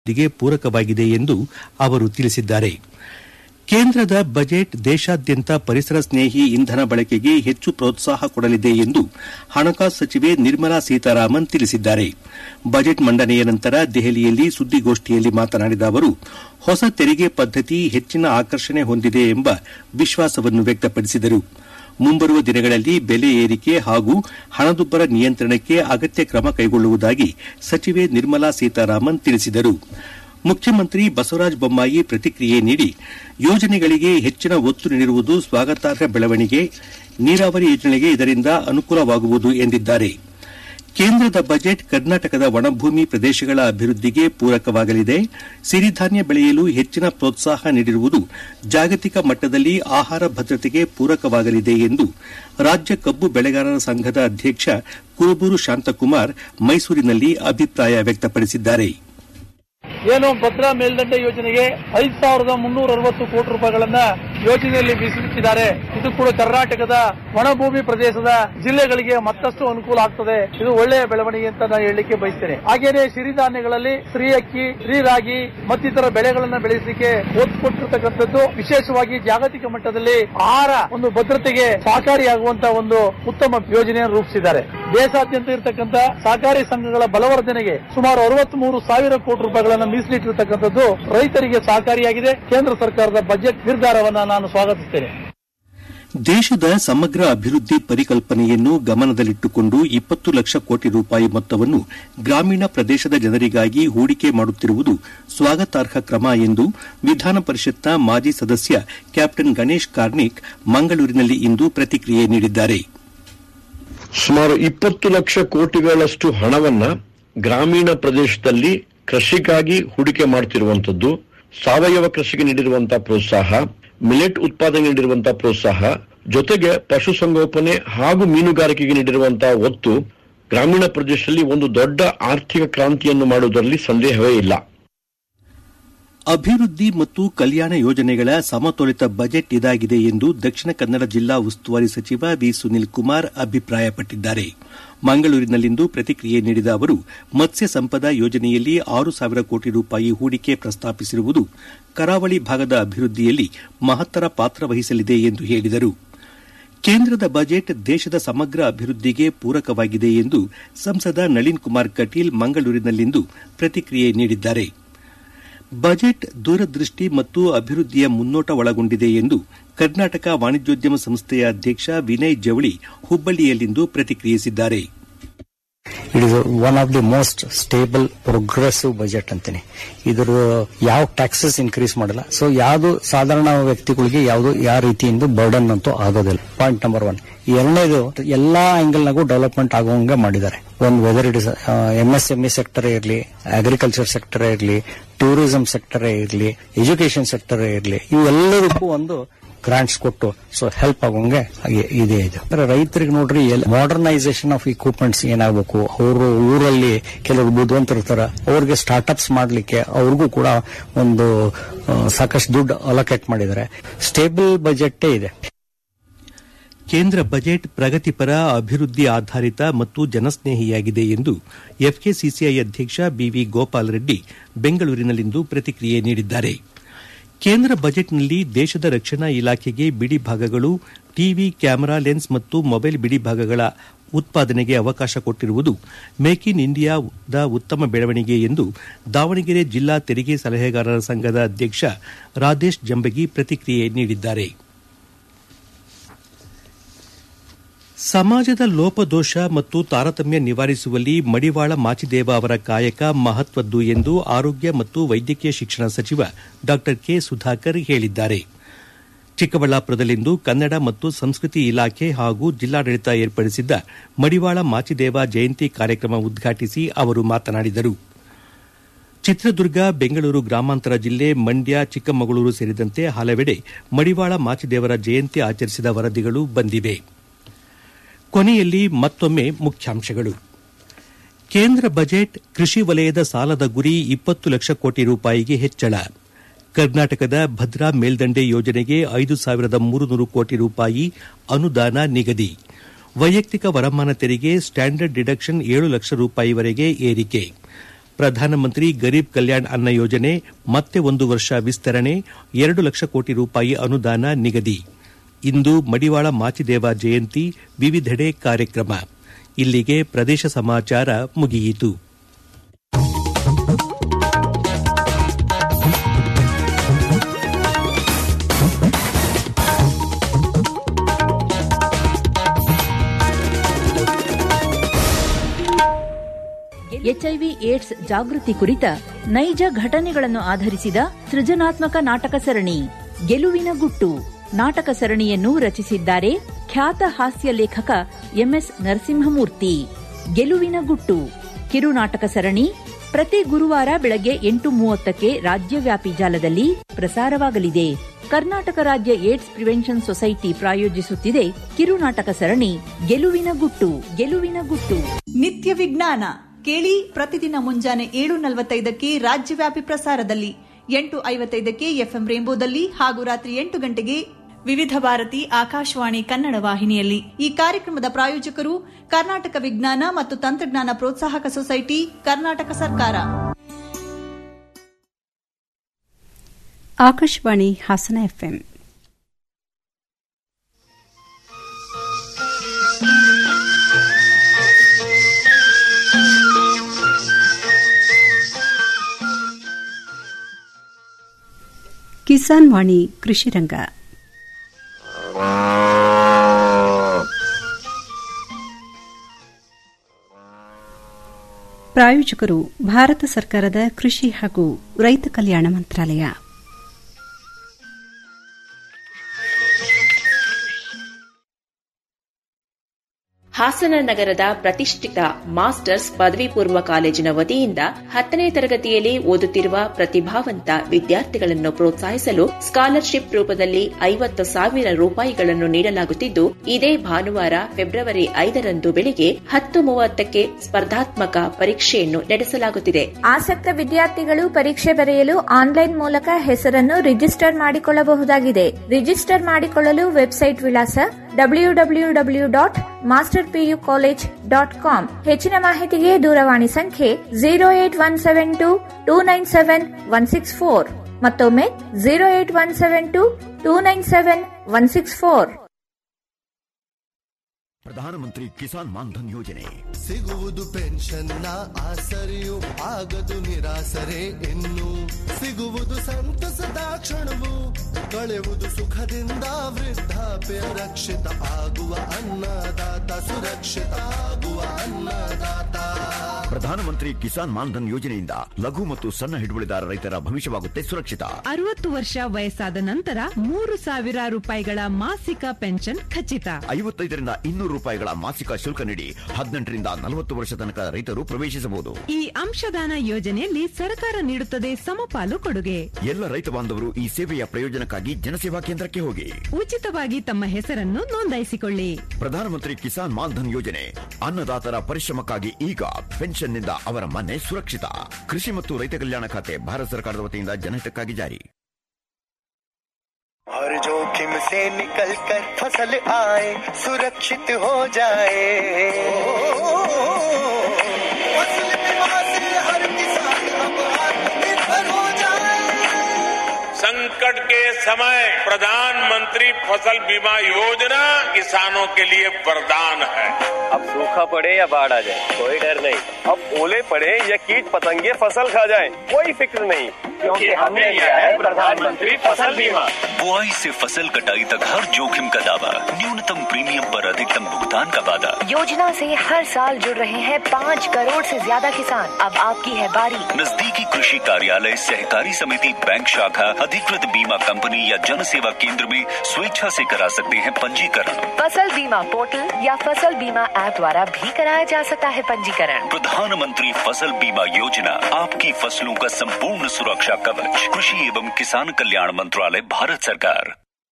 ಗೆ ಪೂರಕವಾಗಿದೆ ಎಂದು ಅವರು ತಿಳಿಸಿದ್ದಾರೆ ಕೇಂದ್ರದ ಬಜೆಟ್ ದೇಶಾದ್ಯಂತ ಪರಿಸರ ಸ್ನೇಹಿ ಇಂಧನ ಬಳಕೆಗೆ ಹೆಚ್ಚು ಪ್ರೋತ್ಸಾಹ ಕೊಡಲಿದೆ ಎಂದು ಹಣಕಾಸು ಸಚಿವೆ ನಿರ್ಮಲಾ ಸೀತಾರಾಮನ್ ತಿಳಿಸಿದ್ದಾರೆ ಬಜೆಟ್ ಮಂಡನೆಯ ನಂತರ ದೆಹಲಿಯಲ್ಲಿ ಸುದ್ದಿಗೋಷ್ಠಿಯಲ್ಲಿ ಮಾತನಾಡಿದ ಅವರು ಹೊಸ ತೆರಿಗೆ ಪದ್ದತಿ ಹೆಚ್ಚಿನ ಆಕರ್ಷಣೆ ಹೊಂದಿದೆ ಎಂಬ ವಿಶ್ವಾಸವನ್ನು ವ್ಯಕ್ತಪಡಿಸಿದರು ಮುಂಬರುವ ದಿನಗಳಲ್ಲಿ ಬೆಲೆ ಏರಿಕೆ ಹಾಗೂ ಹಣದುಬ್ಬರ ನಿಯಂತ್ರಣಕ್ಕೆ ಅಗತ್ಯ ಕ್ರಮ ಕೈಗೊಳ್ಳುವುದಾಗಿ ಸಚಿವೆ ನಿರ್ಮಲಾ ಸೀತಾರಾಮನ್ ತಿಳಿಸಿದರು ಮುಖ್ಯಮಂತ್ರಿ ಬಸವರಾಜ ಬೊಮ್ಮಾಯಿ ಪ್ರತಿಕ್ರಿಯೆ ನೀಡಿ ಯೋಜನೆಗಳಿಗೆ ಹೆಚ್ಚಿನ ಒತ್ತು ನೀಡಿರುವುದು ಸ್ವಾಗತಾರ್ಹ ಬೆಳವಣಿಗೆ ನೀರಾವರಿ ಯೋಜನೆಗೆ ಇದರಿಂದ ಅನುಕೂಲವಾಗುವುದು ಎಂದಿದ್ದಾರೆ ಕೇಂದ್ರದ ಬಜೆಟ್ ಕರ್ನಾಟಕದ ಒಣಭೂಮಿ ಪ್ರದೇಶಗಳ ಅಭಿವೃದ್ಧಿಗೆ ಪೂರಕವಾಗಲಿದೆ ಸಿರಿಧಾನ್ಯ ಬೆಳೆಯಲು ಹೆಚ್ಚಿನ ಪ್ರೋತ್ಸಾಹ ನೀಡಿರುವುದು ಜಾಗತಿಕ ಮಟ್ಟದಲ್ಲಿ ಆಹಾರ ಭದ್ರತೆಗೆ ಪೂರಕವಾಗಲಿದೆ ಎಂದು ರಾಜ್ಯ ಕಬ್ಬು ಬೆಳೆಗಾರರ ಸಂಘದ ಅಧ್ಯಕ್ಷ ಕುರುಬೂರು ಶಾಂತಕುಮಾರ್ ಮೈಸೂರಿನಲ್ಲಿ ಅಭಿಪ್ರಾಯ ವ್ಯಕ್ತಪಡಿಸಿದ್ದಾರೆ ಏನು ಭದ್ರಾ ಮೇಲ್ದಂಡೆ ಯೋಜನೆಗೆ ಐದು ಸಾವಿರದ ಮುನ್ನೂರ ಅರವತ್ತು ಕೋಟಿ ರೂಪಾಯಿಗಳನ್ನ ಯೋಜನೆಯಲ್ಲಿ ಮೀಸಲಿಟ್ಟಿದ್ದಾರೆ ಇದು ಕೂಡ ಕರ್ನಾಟಕದ ಒಣಭೂಮಿ ಪ್ರದೇಶದ ಜಿಲ್ಲೆಗಳಿಗೆ ಮತ್ತಷ್ಟು ಅನುಕೂಲ ಆಗ್ತದೆ ಇದು ಒಳ್ಳೆಯ ಬೆಳವಣಿಗೆ ಅಂತ ನಾನು ಹೇಳಲಿಕ್ಕೆ ಬಯಸ್ತೇನೆ ಹಾಗೇನೆ ಸಿರಿಧಾನ್ಯಗಳಲ್ಲಿ ಶ್ರೀ ಅಕ್ಕಿ ಶ್ರೀ ರಾಗಿ ಮತ್ತಿತರ ಬೆಳೆಗಳನ್ನ ಬೆಳೆಸಲಿಕ್ಕೆ ಒತ್ತು ಕೊಟ್ಟಿರ್ತಕ್ಕಂಥದ್ದು ವಿಶೇಷವಾಗಿ ಜಾಗತಿಕ ಮಟ್ಟದಲ್ಲಿ ಆಹಾರ ಒಂದು ಭದ್ರತೆಗೆ ಸಹಕಾರಿಯಾಗುವಂತಹ ಒಂದು ಉತ್ತಮ ಯೋಜನೆಯನ್ನು ರೂಪಿಸಿದ್ದಾರೆ ದೇಶಾದ್ಯಂತ ಇರತಕ್ಕಂಥ ಸಹಕಾರಿ ಸಂಘಗಳ ಬಲವರ್ಧನೆಗೆ ಸುಮಾರು ಅರವತ್ಮೂರು ಸಾವಿರ ಕೋಟಿ ರೂಪಾಯಿಗಳನ್ನು ಮೀಸಲಿಟ್ಟಿರತಕ್ಕಂಥದ್ದು ರೈತರಿಗೆ ಸಹಕಾರಿಯಾಗಿದೆ ಕೇಂದ್ರ ಸರ್ಕಾರದ ಬಜೆಟ್ ನಿರ್ಧಾರವನ್ನ ನಾನು ಸ್ವಾಗತಿಸ್ತೇನೆ ದೇಶದ ಸಮಗ್ರ ಅಭಿವೃದ್ಧಿ ಪರಿಕಲ್ಪನೆಯನ್ನು ಗಮನದಲ್ಲಿಟ್ಟುಕೊಂಡು ಇಪ್ಪತ್ತು ಲಕ್ಷ ಕೋಟಿ ರೂಪಾಯಿ ಮೊತ್ತವನ್ನು ಗ್ರಾಮೀಣ ಪ್ರದೇಶದ ಜನರಿಗಾಗಿ ಹೂಡಿಕೆ ಮಾಡುತ್ತಿರುವುದು ಸ್ವಾಗತಾರ್ಹ ಕ್ರಮ ಎಂದು ವಿಧಾನ ಪರಿಷತ್ನ ಮಾಜಿ ಸದಸ್ಯ ಕ್ಯಾಪ್ಟನ್ ಗಣೇಶ್ ಕಾರ್ಣಿಕ್ ಮಂಗಳೂರಿನಲ್ಲಿ ಇಂದು ಪ್ರತಿಕ್ರಿಯೆ ನೀಡಿದ್ದಾರೆ ಸುಮಾರು ಇಪ್ಪತ್ತು ಲಕ್ಷ ಕೋಟಿಗಳಷ್ಟು ಹಣವನ್ನ ಗ್ರಾಮೀಣ ಪ್ರದೇಶದಲ್ಲಿ ಕೃಷಿಗಾಗಿ ಹೂಡಿಕೆ ಮಾಡುತ್ತಿರುವಂತದ್ದು ಸಾವಯವ ಕೃಷಿಗೆ ನೀಡಿರುವಂತಹ ಪ್ರೋತ್ಸಾಹ ಮಿಲೆಟ್ ಉತ್ಪಾದನೆ ನೀಡಿರುವಂತಹ ಪ್ರೋತ್ಸಾಹ ಜೊತೆಗೆ ಪಶುಸಂಗೋಪನೆ ಹಾಗೂ ಮೀನುಗಾರಿಕೆಗೆ ನೀಡಿರುವಂತಹ ಒತ್ತು ಗ್ರಾಮೀಣ ಪ್ರದೇಶದಲ್ಲಿ ಒಂದು ದೊಡ್ಡ ಆರ್ಥಿಕ ಕ್ರಾಂತಿಯನ್ನು ಮಾಡುವುದರಲ್ಲಿ ಸಂದೇಹವೇ ಇಲ್ಲ ಅಭಿವೃದ್ಧಿ ಮತ್ತು ಕಲ್ಯಾಣ ಯೋಜನೆಗಳ ಸಮತೋಲಿತ ಬಜೆಟ್ ಇದಾಗಿದೆ ಎಂದು ದಕ್ಷಿಣ ಕನ್ನಡ ಜಿಲ್ಲಾ ಉಸ್ತುವಾರಿ ಸಚಿವ ವಿ ಸುನಿಲ್ ಕುಮಾರ್ ಅಭಿಪ್ರಾಯಪಟ್ಟಿದ್ದಾರೆ ಮಂಗಳೂರಿನಲ್ಲಿಂದು ಪ್ರತಿಕ್ರಿಯೆ ನೀಡಿದ ಅವರು ಮತ್ಸ್ಯ ಸಂಪದ ಯೋಜನೆಯಲ್ಲಿ ಆರು ಸಾವಿರ ಕೋಟಿ ರೂಪಾಯಿ ಹೂಡಿಕೆ ಪ್ರಸ್ತಾಪಿಸಿರುವುದು ಕರಾವಳಿ ಭಾಗದ ಅಭಿವೃದ್ಧಿಯಲ್ಲಿ ಮಹತ್ತರ ಪಾತ್ರ ವಹಿಸಲಿದೆ ಎಂದು ಹೇಳಿದರು ಕೇಂದ್ರದ ಬಜೆಟ್ ದೇಶದ ಸಮಗ್ರ ಅಭಿವೃದ್ಧಿಗೆ ಪೂರಕವಾಗಿದೆ ಎಂದು ಸಂಸದ ನಳಿನ್ ಕುಮಾರ್ ಕಟೀಲ್ ಮಂಗಳೂರಿನಲ್ಲಿಂದು ಪ್ರತಿಕ್ರಿಯೆ ನೀಡಿದ್ದಾರೆ ಬಜೆಟ್ ದೂರದೃಷ್ಟಿ ಮತ್ತು ಅಭಿವೃದ್ಧಿಯ ಮುನ್ನೋಟ ಒಳಗೊಂಡಿದೆ ಎಂದು ಕರ್ನಾಟಕ ವಾಣಿಜ್ಯೋದ್ಯಮ ಸಂಸ್ಥೆಯ ಅಧ್ಯಕ್ಷ ವಿನಯ್ ಜವಳಿ ಹುಬ್ಬಳ್ಳಿಯಲ್ಲಿಂದು ಪ್ರತಿಕ್ರಿಯಿಸಿದ್ದಾರೆ it is one of the most stable progressive budget ಅಂತೀನಿ ಇದ್ರ ಯಾವ ಟ್ಯಾಕ್ಸಸ್ ಇನ್ಕ್ರೀಸ್ ಮಾಡಲ್ಲ ಸೊ ಯಾವುದು ಸಾಧಾರಣ ವ್ಯಕ್ತಿಗಳಿಗೆ ಯಾವುದು ಯಾವ ರೀತಿಯಿಂದ ಬರ್ಡನ್ ಅಂತೂ ಆಗೋದಿಲ್ಲ ಪಾಯಿಂಟ್ ನಂಬರ್ ಒನ್ ಎರಡನೇದು ಎಲ್ಲಾ ಆಂಗಲ್ ನಾಗೂ ಡೆವಲಪ್ಮೆಂಟ್ ಆಗುವಂಗೆ ಮಾಡಿದ್ದಾರೆ ಒಂದು whether it is MSME sector ಇರಲಿ ಅಗ್ರಿಕಲ್ಚರ್ ಸೆಕ್ಟರ್ ಇರಲಿ ಟೂರಿಸಂ ಸೆಕ್ಟರ್ ಇರಲಿ ಎಜುಕೇಶನ್ ಸೆಕ್ಟರ್ ಇರಲಿ ಇವೆಲ್ಲದಕ್ಕೂ ಒಂದು ಗ್ರಾಂಟ್ಸ್ ಕೊಟ್ಟು ಸೊ ಹೆಲ್ಪ್ ಆಗೋಂಗೆ ಇದೆ ಇದು ಅಂದ್ರೆ ರೈತರಿಗೆ ನೋಡ್ರಿ ಮಾಡರ್ನೈಸೇಷನ್ ಆಫ್ ಇಕ್ವಿಪ್ಮೆಂಟ್ಸ್ ಏನಾಗಬೇಕು ಅವರು ಊರಲ್ಲಿ ಕೆಲವರು ಬುದ್ಧಿವಂತರಿರ್ತಾರ ಅವ್ರಿಗೆ ಸ್ಟಾರ್ಟ್ಅಪ್ಸ್ ಮಾಡ್ಲಿಕ್ಕೆ ಅವ್ರಿಗೂ ಕೂಡ ಒಂದು ಸಾಕಷ್ಟು ದುಡ್ಡು ಅಲೋಕೇಟ್ ಮಾಡಿದ್ದಾರೆ ಸ್ಟೇಬಲ್ ಬಜೆಟ್ಟೇ ಇದೆ ಕೇಂದ್ರ ಬಜೆಟ್ ಪ್ರಗತಿಪರ ಅಭಿವೃದ್ಧಿ ಆಧಾರಿತ ಮತ್ತು ಜನಸ್ನೇಹಿಯಾಗಿದೆ ಎಂದು ಎಫ್ಕೆಸಿಸಿಐ ಅಧ್ಯಕ್ಷ ಬಿವಿ ಗೋಪಾಲ್ ರೆಡ್ಡಿ ಬೆಂಗಳೂರಿನಲ್ಲಿಂದು ಪ್ರತಿಕ್ರಿಯೆ ನೀಡಿದ್ದಾರೆ ಕೇಂದ್ರ ಬಜೆಟ್ನಲ್ಲಿ ದೇಶದ ರಕ್ಷಣಾ ಇಲಾಖೆಗೆ ಬಿಡಿ ಭಾಗಗಳು ಟಿವಿ ಕ್ಯಾಮೆರಾ ಲೆನ್ಸ್ ಮತ್ತು ಮೊಬೈಲ್ ಬಿಡಿ ಭಾಗಗಳ ಉತ್ಪಾದನೆಗೆ ಅವಕಾಶ ಕೊಟ್ಟಿರುವುದು ಮೇಕ್ ಇನ್ ಇಂಡಿಯಾದ ಉತ್ತಮ ಬೆಳವಣಿಗೆ ಎಂದು ದಾವಣಗೆರೆ ಜಿಲ್ಲಾ ತೆರಿಗೆ ಸಲಹೆಗಾರರ ಸಂಘದ ಅಧ್ಯಕ್ಷ ರಾಧೇಶ್ ಜಂಬಗಿ ಪ್ರತಿಕ್ರಿಯೆ ನೀಡಿದ್ದಾರೆ ಸಮಾಜದ ಲೋಪದೋಷ ಮತ್ತು ತಾರತಮ್ಯ ನಿವಾರಿಸುವಲ್ಲಿ ಮಡಿವಾಳ ಮಾಚಿದೇವ ಅವರ ಕಾಯಕ ಮಹತ್ವದ್ದು ಎಂದು ಆರೋಗ್ಯ ಮತ್ತು ವೈದ್ಯಕೀಯ ಶಿಕ್ಷಣ ಸಚಿವ ಡಾ ಕೆ ಸುಧಾಕರ್ ಹೇಳಿದ್ದಾರೆ ಚಿಕ್ಕಬಳ್ಳಾಪುರದಲ್ಲಿಂದು ಕನ್ನಡ ಮತ್ತು ಸಂಸ್ಕೃತಿ ಇಲಾಖೆ ಹಾಗೂ ಜಿಲ್ಲಾಡಳಿತ ಏರ್ಪಡಿಸಿದ್ದ ಮಡಿವಾಳ ಮಾಚಿದೇವ ಜಯಂತಿ ಕಾರ್ಯಕ್ರಮ ಉದ್ಘಾಟಿಸಿ ಅವರು ಮಾತನಾಡಿದರು ಚಿತ್ರದುರ್ಗ ಬೆಂಗಳೂರು ಗ್ರಾಮಾಂತರ ಜಿಲ್ಲೆ ಮಂಡ್ಯ ಚಿಕ್ಕಮಗಳೂರು ಸೇರಿದಂತೆ ಹಲವೆಡೆ ಮಡಿವಾಳ ಮಾಚಿದೇವರ ಜಯಂತಿ ಆಚರಿಸಿದ ವರದಿಗಳು ಬಂದಿವೆ ಕೊನೆಯಲ್ಲಿ ಮತ್ತೊಮ್ಮೆ ಮುಖ್ಯಾಂಶಗಳು ಕೇಂದ್ರ ಬಜೆಟ್ ಕೃಷಿ ವಲಯದ ಸಾಲದ ಗುರಿ ಇಪ್ಪತ್ತು ಲಕ್ಷ ಕೋಟಿ ರೂಪಾಯಿಗೆ ಹೆಚ್ಚಳ ಕರ್ನಾಟಕದ ಭದ್ರಾ ಮೇಲ್ದಂಡೆ ಯೋಜನೆಗೆ ಐದು ಸಾವಿರದ ಮೂರುನೂರು ಕೋಟಿ ರೂಪಾಯಿ ಅನುದಾನ ನಿಗದಿ ವೈಯಕ್ತಿಕ ವರಮಾನ ತೆರಿಗೆ ಸ್ಟ್ಯಾಂಡರ್ಡ್ ಡಿಡಕ್ಷನ್ ಏಳು ಲಕ್ಷ ರೂಪಾಯಿವರೆಗೆ ಏರಿಕೆ ಪ್ರಧಾನಮಂತ್ರಿ ಗರೀಬ್ ಕಲ್ಯಾಣ್ ಅನ್ನ ಯೋಜನೆ ಮತ್ತೆ ಒಂದು ವರ್ಷ ವಿಸ್ತರಣೆ ಎರಡು ಲಕ್ಷ ಕೋಟಿ ರೂಪಾಯಿ ಅನುದಾನ ನಿಗದಿ ಇಂದು ಮಡಿವಾಳ ಮಾಚಿದೇವ ಜಯಂತಿ ವಿವಿಧೆಡೆ ಕಾರ್ಯಕ್ರಮ ಇಲ್ಲಿಗೆ ಪ್ರದೇಶ ಸಮಾಚಾರ ಮುಗಿಯಿತು ಎಚ್ಐವಿ ಏಡ್ಸ್ ಜಾಗೃತಿ ಕುರಿತ ನೈಜ ಘಟನೆಗಳನ್ನು ಆಧರಿಸಿದ ಸೃಜನಾತ್ಮಕ ನಾಟಕ ಸರಣಿ ಗೆಲುವಿನ ಗುಟ್ಟು ನಾಟಕ ಸರಣಿಯನ್ನು ರಚಿಸಿದ್ದಾರೆ ಖ್ಯಾತ ಹಾಸ್ಯ ಲೇಖಕ ಎಂಎಸ್ ನರಸಿಂಹಮೂರ್ತಿ ಗೆಲುವಿನ ಗುಟ್ಟು ಕಿರುನಾಟಕ ಸರಣಿ ಪ್ರತಿ ಗುರುವಾರ ಬೆಳಗ್ಗೆ ಎಂಟು ಮೂವತ್ತಕ್ಕೆ ರಾಜ್ಯವ್ಯಾಪಿ ಜಾಲದಲ್ಲಿ ಪ್ರಸಾರವಾಗಲಿದೆ ಕರ್ನಾಟಕ ರಾಜ್ಯ ಏಡ್ಸ್ ಪ್ರಿವೆನ್ಷನ್ ಸೊಸೈಟಿ ಪ್ರಾಯೋಜಿಸುತ್ತಿದೆ ಕಿರುನಾಟಕ ಸರಣಿ ಗೆಲುವಿನ ಗುಟ್ಟು ಗೆಲುವಿನ ಗುಟ್ಟು ನಿತ್ಯ ವಿಜ್ಞಾನ ಕೇಳಿ ಪ್ರತಿದಿನ ಮುಂಜಾನೆ ಏಳು ನಲವತ್ತೈದಕ್ಕೆ ರಾಜ್ಯವ್ಯಾಪಿ ಪ್ರಸಾರದಲ್ಲಿ ಎಂಟು ಐವತ್ತೈದಕ್ಕೆ ಎಫ್ಎಂ ರೇಂಬೋದಲ್ಲಿ ಹಾಗೂ ರಾತ್ರಿ ಎಂಟು ಗಂಟೆಗೆ ವಿವಿಧ ಭಾರತಿ ಆಕಾಶವಾಣಿ ಕನ್ನಡ ವಾಹಿನಿಯಲ್ಲಿ ಈ ಕಾರ್ಯಕ್ರಮದ ಪ್ರಾಯೋಜಕರು ಕರ್ನಾಟಕ ವಿಜ್ಞಾನ ಮತ್ತು ತಂತ್ರಜ್ಞಾನ ಪ್ರೋತ್ಸಾಹಕ ಸೊಸೈಟಿ ಕರ್ನಾಟಕ ಸರ್ಕಾರ ಆಕಾಶವಾಣಿ ಹಾಸನ ಎಫ್ಎಂ ಕಿಸಾನ್ ವಾಣಿ ಕೃಷಿ ರಂಗ ಪ್ರಾಯೋಜಕರು ಭಾರತ ಸರ್ಕಾರದ ಕೃಷಿ ಹಾಗೂ ರೈತ ಕಲ್ಯಾಣ ಮಂತ್ರಾಲಯ ಹಾಸನ ನಗರದ ಪ್ರತಿಷ್ಠಿತ ಮಾಸ್ಟರ್ಸ್ ಪದವಿ ಪೂರ್ವ ಕಾಲೇಜಿನ ವತಿಯಿಂದ ಹತ್ತನೇ ತರಗತಿಯಲ್ಲಿ ಓದುತ್ತಿರುವ ಪ್ರತಿಭಾವಂತ ವಿದ್ಯಾರ್ಥಿಗಳನ್ನು ಪ್ರೋತ್ಸಾಹಿಸಲು ಸ್ಕಾಲರ್ಶಿಪ್ ರೂಪದಲ್ಲಿ ಐವತ್ತು ಸಾವಿರ ರೂಪಾಯಿಗಳನ್ನು ನೀಡಲಾಗುತ್ತಿದ್ದು ಇದೇ ಭಾನುವಾರ ಫೆಬ್ರವರಿ ಐದರಂದು ಬೆಳಿಗ್ಗೆ ಹತ್ತು ಮೂವತ್ತಕ್ಕೆ ಸ್ಪರ್ಧಾತ್ಮಕ ಪರೀಕ್ಷೆಯನ್ನು ನಡೆಸಲಾಗುತ್ತಿದೆ ಆಸಕ್ತ ವಿದ್ಯಾರ್ಥಿಗಳು ಪರೀಕ್ಷೆ ಬರೆಯಲು ಆನ್ಲೈನ್ ಮೂಲಕ ಹೆಸರನ್ನು ರಿಜಿಸ್ಟರ್ ಮಾಡಿಕೊಳ್ಳಬಹುದಾಗಿದೆ ರಿಜಿಸ್ಟರ್ ಮಾಡಿಕೊಳ್ಳಲು ವೆಬ್ಸೈಟ್ ವಿಳಾಸ W W W dot master PU college dot com ಹೆಚ್ಚಿನ ಮಾಹಿತಿಗೆ ದೂರವಾಣಿ ಸಂಖ್ಯೆ zero eight one seven two two nine seven one six four ಮತ್ತೊಮ್ಮೆ zero eight one seven two two nine seven one six four Pradhanmantri Kisan Maandhan ಯೋಜನೆ ಸಿಗುವುದು ಪೆನ್ಷನ್ನ ಆಸರೆಯು ಆಗದು ನಿರಾಸರೆ ಇನ್ನು ಸಿಗುವುದು ಸಂತಸದ ಕ್ಷಣವು ಕಳೆಯುವುದು ಸುಖದಿಂದ ವೃದ್ಧಾಪ್ಯ ರಕ್ಷಿತ ಆಗುವ ಅನ್ನದಾತ ಸುರಕ್ಷಿತ ಆಗುವ ಅನ್ನದಾತ ಪ್ರಧಾನಮಂತ್ರಿ ಕಿಸಾನ್ ಮಾನ್ಧನ್ ಯೋಜನೆಯಿಂದ ಲಘು ಮತ್ತು ಸಣ್ಣ ಹಿಡುವಳಿದಾರ ರೈತರ ಭವಿಷ್ಯವಾಗುತ್ತೆ ಸುರಕ್ಷಿತ ಅರವತ್ತು ವರ್ಷ ವಯಸ್ಸಾದ ನಂತರ ಮೂರು ಸಾವಿರ ರೂಪಾಯಿಗಳ ಮಾಸಿಕ ಪೆನ್ಷನ್ ಖಚಿತ ಐವತ್ತೈದರಿಂದ ಇನ್ನೂರು ರೂಪಾಯಿಗಳ ಮಾಸಿಕ ಶುಲ್ಕ ನೀಡಿ ಹದಿನೆಂಟರಿಂದ ನಲವತ್ತು ವರ್ಷ ತನಕ ರೈತರು ಪ್ರವೇಶಿಸಬಹುದು ಈ ಅಂಶದಾನ ಯೋಜನೆಯಲ್ಲಿ ಸರ್ಕಾರ ನೀಡುತ್ತದೆ ಸಮಪಾಲು ಕೊಡುಗೆ ಎಲ್ಲ ರೈತ ಬಾಂಧವರು ಈ ಸೇವೆಯ ಪ್ರಯೋಜನಕ್ಕಾಗಿ ಜನಸೇವಾ ಕೇಂದ್ರಕ್ಕೆ ಹೋಗಿ ಉಚಿತವಾಗಿ ತಮ್ಮ ಹೆಸರನ್ನು ನೋಂದಾಯಿಸಿಕೊಳ್ಳಿ ಪ್ರಧಾನಮಂತ್ರಿ ಕಿಸಾನ್ ಮಾನ್ಧನ್ ಯೋಜನೆ ಅನ್ನದಾತರ ಪರಿಶ್ರಮಕ್ಕಾಗಿ ಈಗ ಪೆನ್ಷನ್ನಿಂದ ಅವರ ಮನೆ ಸುರಕ್ಷಿತ ಕೃಷಿ ಮತ್ತು ರೈತ ಕಲ್ಯಾಣ ಖಾತೆ ಭಾರತ ಸರ್ಕಾರದ ವತಿಯಿಂದ ಜನಹಿತಕ್ಕಾಗಿ ಜಾರಿ हर जोखिम से निकल कर फसल आए सुरक्षित हो जाए फसल बीमा से हर किसान अब आत्मनिर्भर हो जाए संकट के समय प्रधानमंत्री फसल बीमा योजना किसानों के लिए वरदान है अब सूखा पड़े या बाढ़ आ जाए कोई डर नहीं अब ओले पड़े या कीट पतंगे फसल खा जाए कोई फिक्र नहीं क्योंकि हमने लिया है प्रधानमंत्री फसल बीमा बुआई से फसल कटाई तक हर जोखिम का दावा न्यूनतम प्रीमियम पर अधिकतम भुगतान का वादा योजना से हर साल जुड़ रहे हैं पाँच करोड़ से ज्यादा किसान अब आपकी है बारी नजदीकी कृषि कार्यालय सहकारी समिति बैंक शाखा अधिकृत बीमा कंपनी या जन सेवा केंद्र में स्वेच्छा से करा सकते हैं पंजीकरण फसल बीमा पोर्टल या फसल बीमा ऐप द्वारा भी कराया जा सकता है पंजीकरण प्रधानमंत्री फसल बीमा योजना आपकी फसलों का संपूर्ण सुरक्षा कवच कृषि एवं किसान कल्याण मंत्रालय भारत सरकार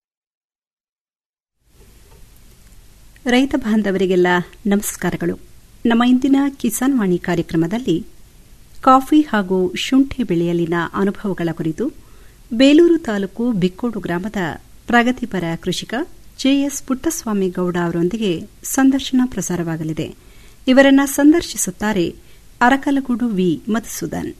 ರೈತ ಬಾಂಧವರಿಗೆಲ್ಲ ನಮಸ್ಕಾರಗಳು ನಮ್ಮ ಇಂದಿನ ಕಿಸಾನ್ ವಾಣಿ ಕಾರ್ಯಕ್ರಮದಲ್ಲಿ ಕಾಫಿ ಹಾಗೂ ಶುಂಠಿ ಬೆಳೆಯಲಿನ ಅನುಭವಗಳ ಕುರಿತು ಬೇಲೂರು ತಾಲೂಕು ಬಿಕ್ಕೋಡು ಗ್ರಾಮದ ಪ್ರಗತಿಪರ ಕೃಷಿಕ ಜೆಎಸ್ ಪುಟ್ಟಸ್ವಾಮಿ ಗೌಡ ಅವರೊಂದಿಗೆ ಸಂದರ್ಶನ ಪ್ರಸಾರವಾಗಲಿದೆ ಇವರನ್ನ ಸಂದರ್ಶಿಸುತ್ತಾರೆ ಅರಕಲಗೂಡು ವಿ ಮಧುಸೂದನ್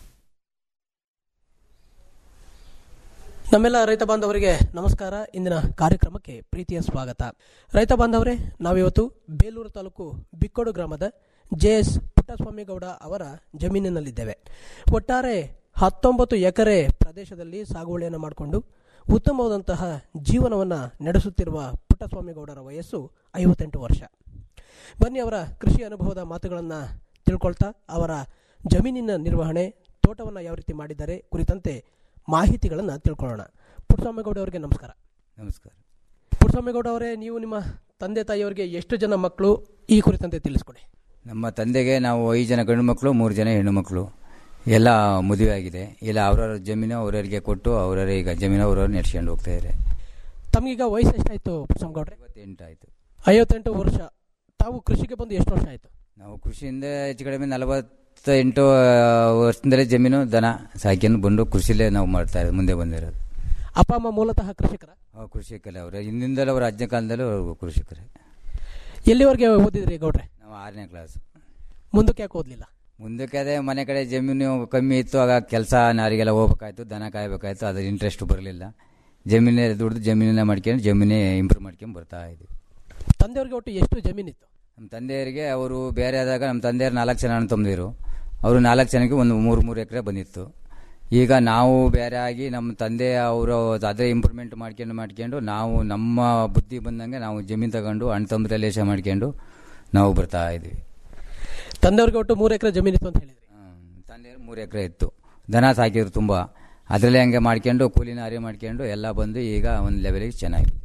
ನಮ್ಮೆಲ್ಲ ರೈತ ಬಾಂಧವರಿಗೆ ನಮಸ್ಕಾರ ಇಂದಿನ ಕಾರ್ಯಕ್ರಮಕ್ಕೆ ಪ್ರೀತಿಯ ಸ್ವಾಗತ ರೈತ ಬಾಂಧವರೇ ನಾವಿವತ್ತು ಬೇಲೂರು ತಾಲೂಕು ಬಿಕ್ಕೋಡು ಗ್ರಾಮದ ಜೆಎಸ್ ಪುಟ್ಟಸ್ವಾಮಿ ಗೌಡ ಅವರ ಜಮೀನಿನಲ್ಲಿದ್ದೇವೆ ಒಟ್ಟಾರೆ ಹತ್ತೊಂಬತ್ತು ಎಕರೆ ಪ್ರದೇಶದಲ್ಲಿ ಸಾಗುವಳಿಯನ್ನು ಮಾಡಿಕೊಂಡು ಉತ್ತಮವಾದಂತಹ ಜೀವನವನ್ನು ನಡೆಸುತ್ತಿರುವ ಪುಟ್ಟಸ್ವಾಮಿ ಗೌಡರ ವಯಸ್ಸು ಐವತ್ತೆಂಟು ವರ್ಷ ಬನ್ನಿ ಅವರ ಕೃಷಿ ಅನುಭವದ ಮಾತುಗಳನ್ನು ತಿಳ್ಕೊಳ್ತಾ ಅವರ ಜಮೀನಿನ ನಿರ್ವಹಣೆ ತೋಟವನ್ನು ಯಾವ ರೀತಿ ಮಾಡಿದ್ದಾರೆ ಕುರಿತಂತೆ ಮಾಹಿತಿಗಳನ್ನು ತಿಳ್ಕೊಳ್ಳೋಣ ಪುಟ್ಟಸ್ವಾಮಿಗೌಡ ಅವರಿಗೆ ನಮಸ್ಕಾರ ನಮಸ್ಕಾರ ಪುಟ್ಟಸ್ವಾಮಿಗೌಡ ಅವರೇ ನೀವು ನಿಮ್ಮ ತಂದೆ ತಾಯಿಯವರಿಗೆ ಎಷ್ಟು ಜನ ಮಕ್ಕಳು ಈ ಕುರಿತಂತೆ ತಿಳಿಸ್ಕೊಡಿ ನಮ್ಮ ತಂದೆಗೆ ನಾವು ಐದು ಜನ ಗಂಡು ಮಕ್ಕಳು ಮೂರು ಜನ ಹೆಣ್ಣು ಮಕ್ಕಳು ಎಲ್ಲ ಮದುವೆ ಆಗಿದೆ ಇಲ್ಲ ಅವ್ರವ್ರ ಜಮೀನು ಅವ್ರವ್ರಿಗೆ ಕೊಟ್ಟು ಅವ್ರವ್ರ ಈಗ ಜಮೀನು ಅವ್ರವ್ರು ನಡೆಸ್ಕೊಂಡು ಹೋಗ್ತಾ ಇದ್ದಾರೆ ತಮಗೀಗ ವಯಸ್ಸು ಎಷ್ಟಾಯ್ತು ಪುಟ್ಟಸ್ವಾಮಿಗೌಡ್ರೆ ಎಂಟು ಆಯಿತು ಐವತ್ತೆಂಟು ವರ್ಷ ತಾವು ಕೃಷಿಗೆ ಬಂದು ಎಷ್ಟು ವರ್ಷ ಆಯಿತು ನಾವು ಕೃಷಿಯಿಂದ ಹೆಚ್ಚು ಕಡಿಮೆ ನಲವತ್ತೆಂಟು ವರ್ಷದಿಂದಲೇ ಜಮೀನು ದನ ಸಾಕಿಯನ್ನು ಬಂದು ಕೃಷಿಲೇ ನಾವು ಮಾಡ್ತಾ ಇರೋದು ಮುಂದೆ ಬಂದಿರೋದು ಅಪ್ಪ ಅಮ್ಮ ಮೂಲತಃ ಕೃಷಿಕರ ಅವ್ರು ಕೃಷಿಕಲ್ಲ ಅವರು ಹಿಂದಿಂದಲೂ ಅವ್ರ ಅಜ್ಜ ಕಾಲದಲ್ಲೂ ಅವ್ರು ಕೃಷಿಕರೇ ಎಲ್ಲಿವರೆಗೆ ಓದಿದ್ರಿ ಗೌಡ್ರೆ ನಾವು ಆರನೇ ಕ್ಲಾಸ್ ಮುಂದಕ್ಕೆ ಯಾಕೆ ಓದಲಿಲ್ಲ ಮುಂದಕ್ಕೆ ಅದೇ ಮನೆ ಕಡೆ ಜಮೀನು ಕಮ್ಮಿ ಇತ್ತು ಆಗ ಕೆಲಸ ನಾರಿಗೆಲ್ಲ ಹೋಗ್ಬೇಕಾಯ್ತು ದನ ಕಾಯಬೇಕಾಯ್ತು ಅದ್ರ ಇಂಟ್ರೆಸ್ಟ್ ಬರಲಿಲ್ಲ ಜಮೀನೇ ದುಡ್ದು ಜಮೀನನ್ನ ಮಾಡ್ಕೊಂಡು ಜಮೀನೇ ಇಂಪ್ರೂವ್ ಮಾಡ್ಕೊಂಡು ಬರ್ತಾ ಇದ್ವಿ ತಂದೆಯವ್ರಿಗೆ ಒಟ್ಟು ಎಷ್ಟು ಜಮೀನಿತ್ತು ನಮ್ಮ ತಂದೆಯವರಿಗೆ ಅವರು ಬೇರೆ ಆದಾಗ ನಮ್ಮ ತಂದೆಯವ್ರು ನಾಲ್ಕು ಜನ ಅಣ್ಣ ತಮ್ಮದಿರು ಅವರು ನಾಲ್ಕು ಜನಕ್ಕೆ ಒಂದು ಮೂರು ಮೂರು ಎಕರೆ ಬಂದಿತ್ತು ಈಗ ನಾವು ಬೇರೆ ಆಗಿ ನಮ್ಮ ತಂದೆ ಅವರು ಅದೇ ಇಂಪ್ರೂವ್ಮೆಂಟ್ ಮಾಡ್ಕೊಂಡು ಮಾಡ್ಕೊಂಡು ನಾವು ನಮ್ಮ ಬುದ್ಧಿ ಬಂದಂಗೆ ನಾವು ಜಮೀನು ತಗೊಂಡು ಅಣ್ಣ ತಮ್ಮದ ಲೇಷ ಮಾಡ್ಕೊಂಡು ನಾವು ಬರ್ತಾ ಇದ್ವಿ ತಂದೆಯವ್ರಿಗೆ ಒಟ್ಟು ಮೂರು ಎಕರೆ ಜಮೀನಿತ್ತು ಅಂತ ಹೇಳಿದ್ರಿ ತಂದೆಯವ್ರು ಮೂರು ಎಕರೆ ಇತ್ತು ದನ ಸಾಕಿದ್ರು ತುಂಬ ಅದರಲ್ಲೇ ಹಂಗೆ ಮಾಡ್ಕೊಂಡು ಕೂಲಿನ ಅರಿ ಮಾಡ್ಕೊಂಡು ಎಲ್ಲ ಬಂದು ಈಗ ಒಂದು ಲೆವೆಲಿಗೆ ಚೆನ್ನಾಗಿದೆ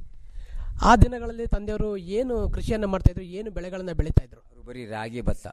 ಆ ದಿನಗಳಲ್ಲಿ ತಂದೆಯವರು ಏನು ಕೃಷಿಯನ್ನ ಮಾಡ್ತಾ ಇದ್ರು ಏನು ಬೆಳೆಗಳನ್ನ ಬೆಳೀತಾ ಇದ್ರು ಅವರು ಬರೀ ರಾಗಿ ಭತ್ತ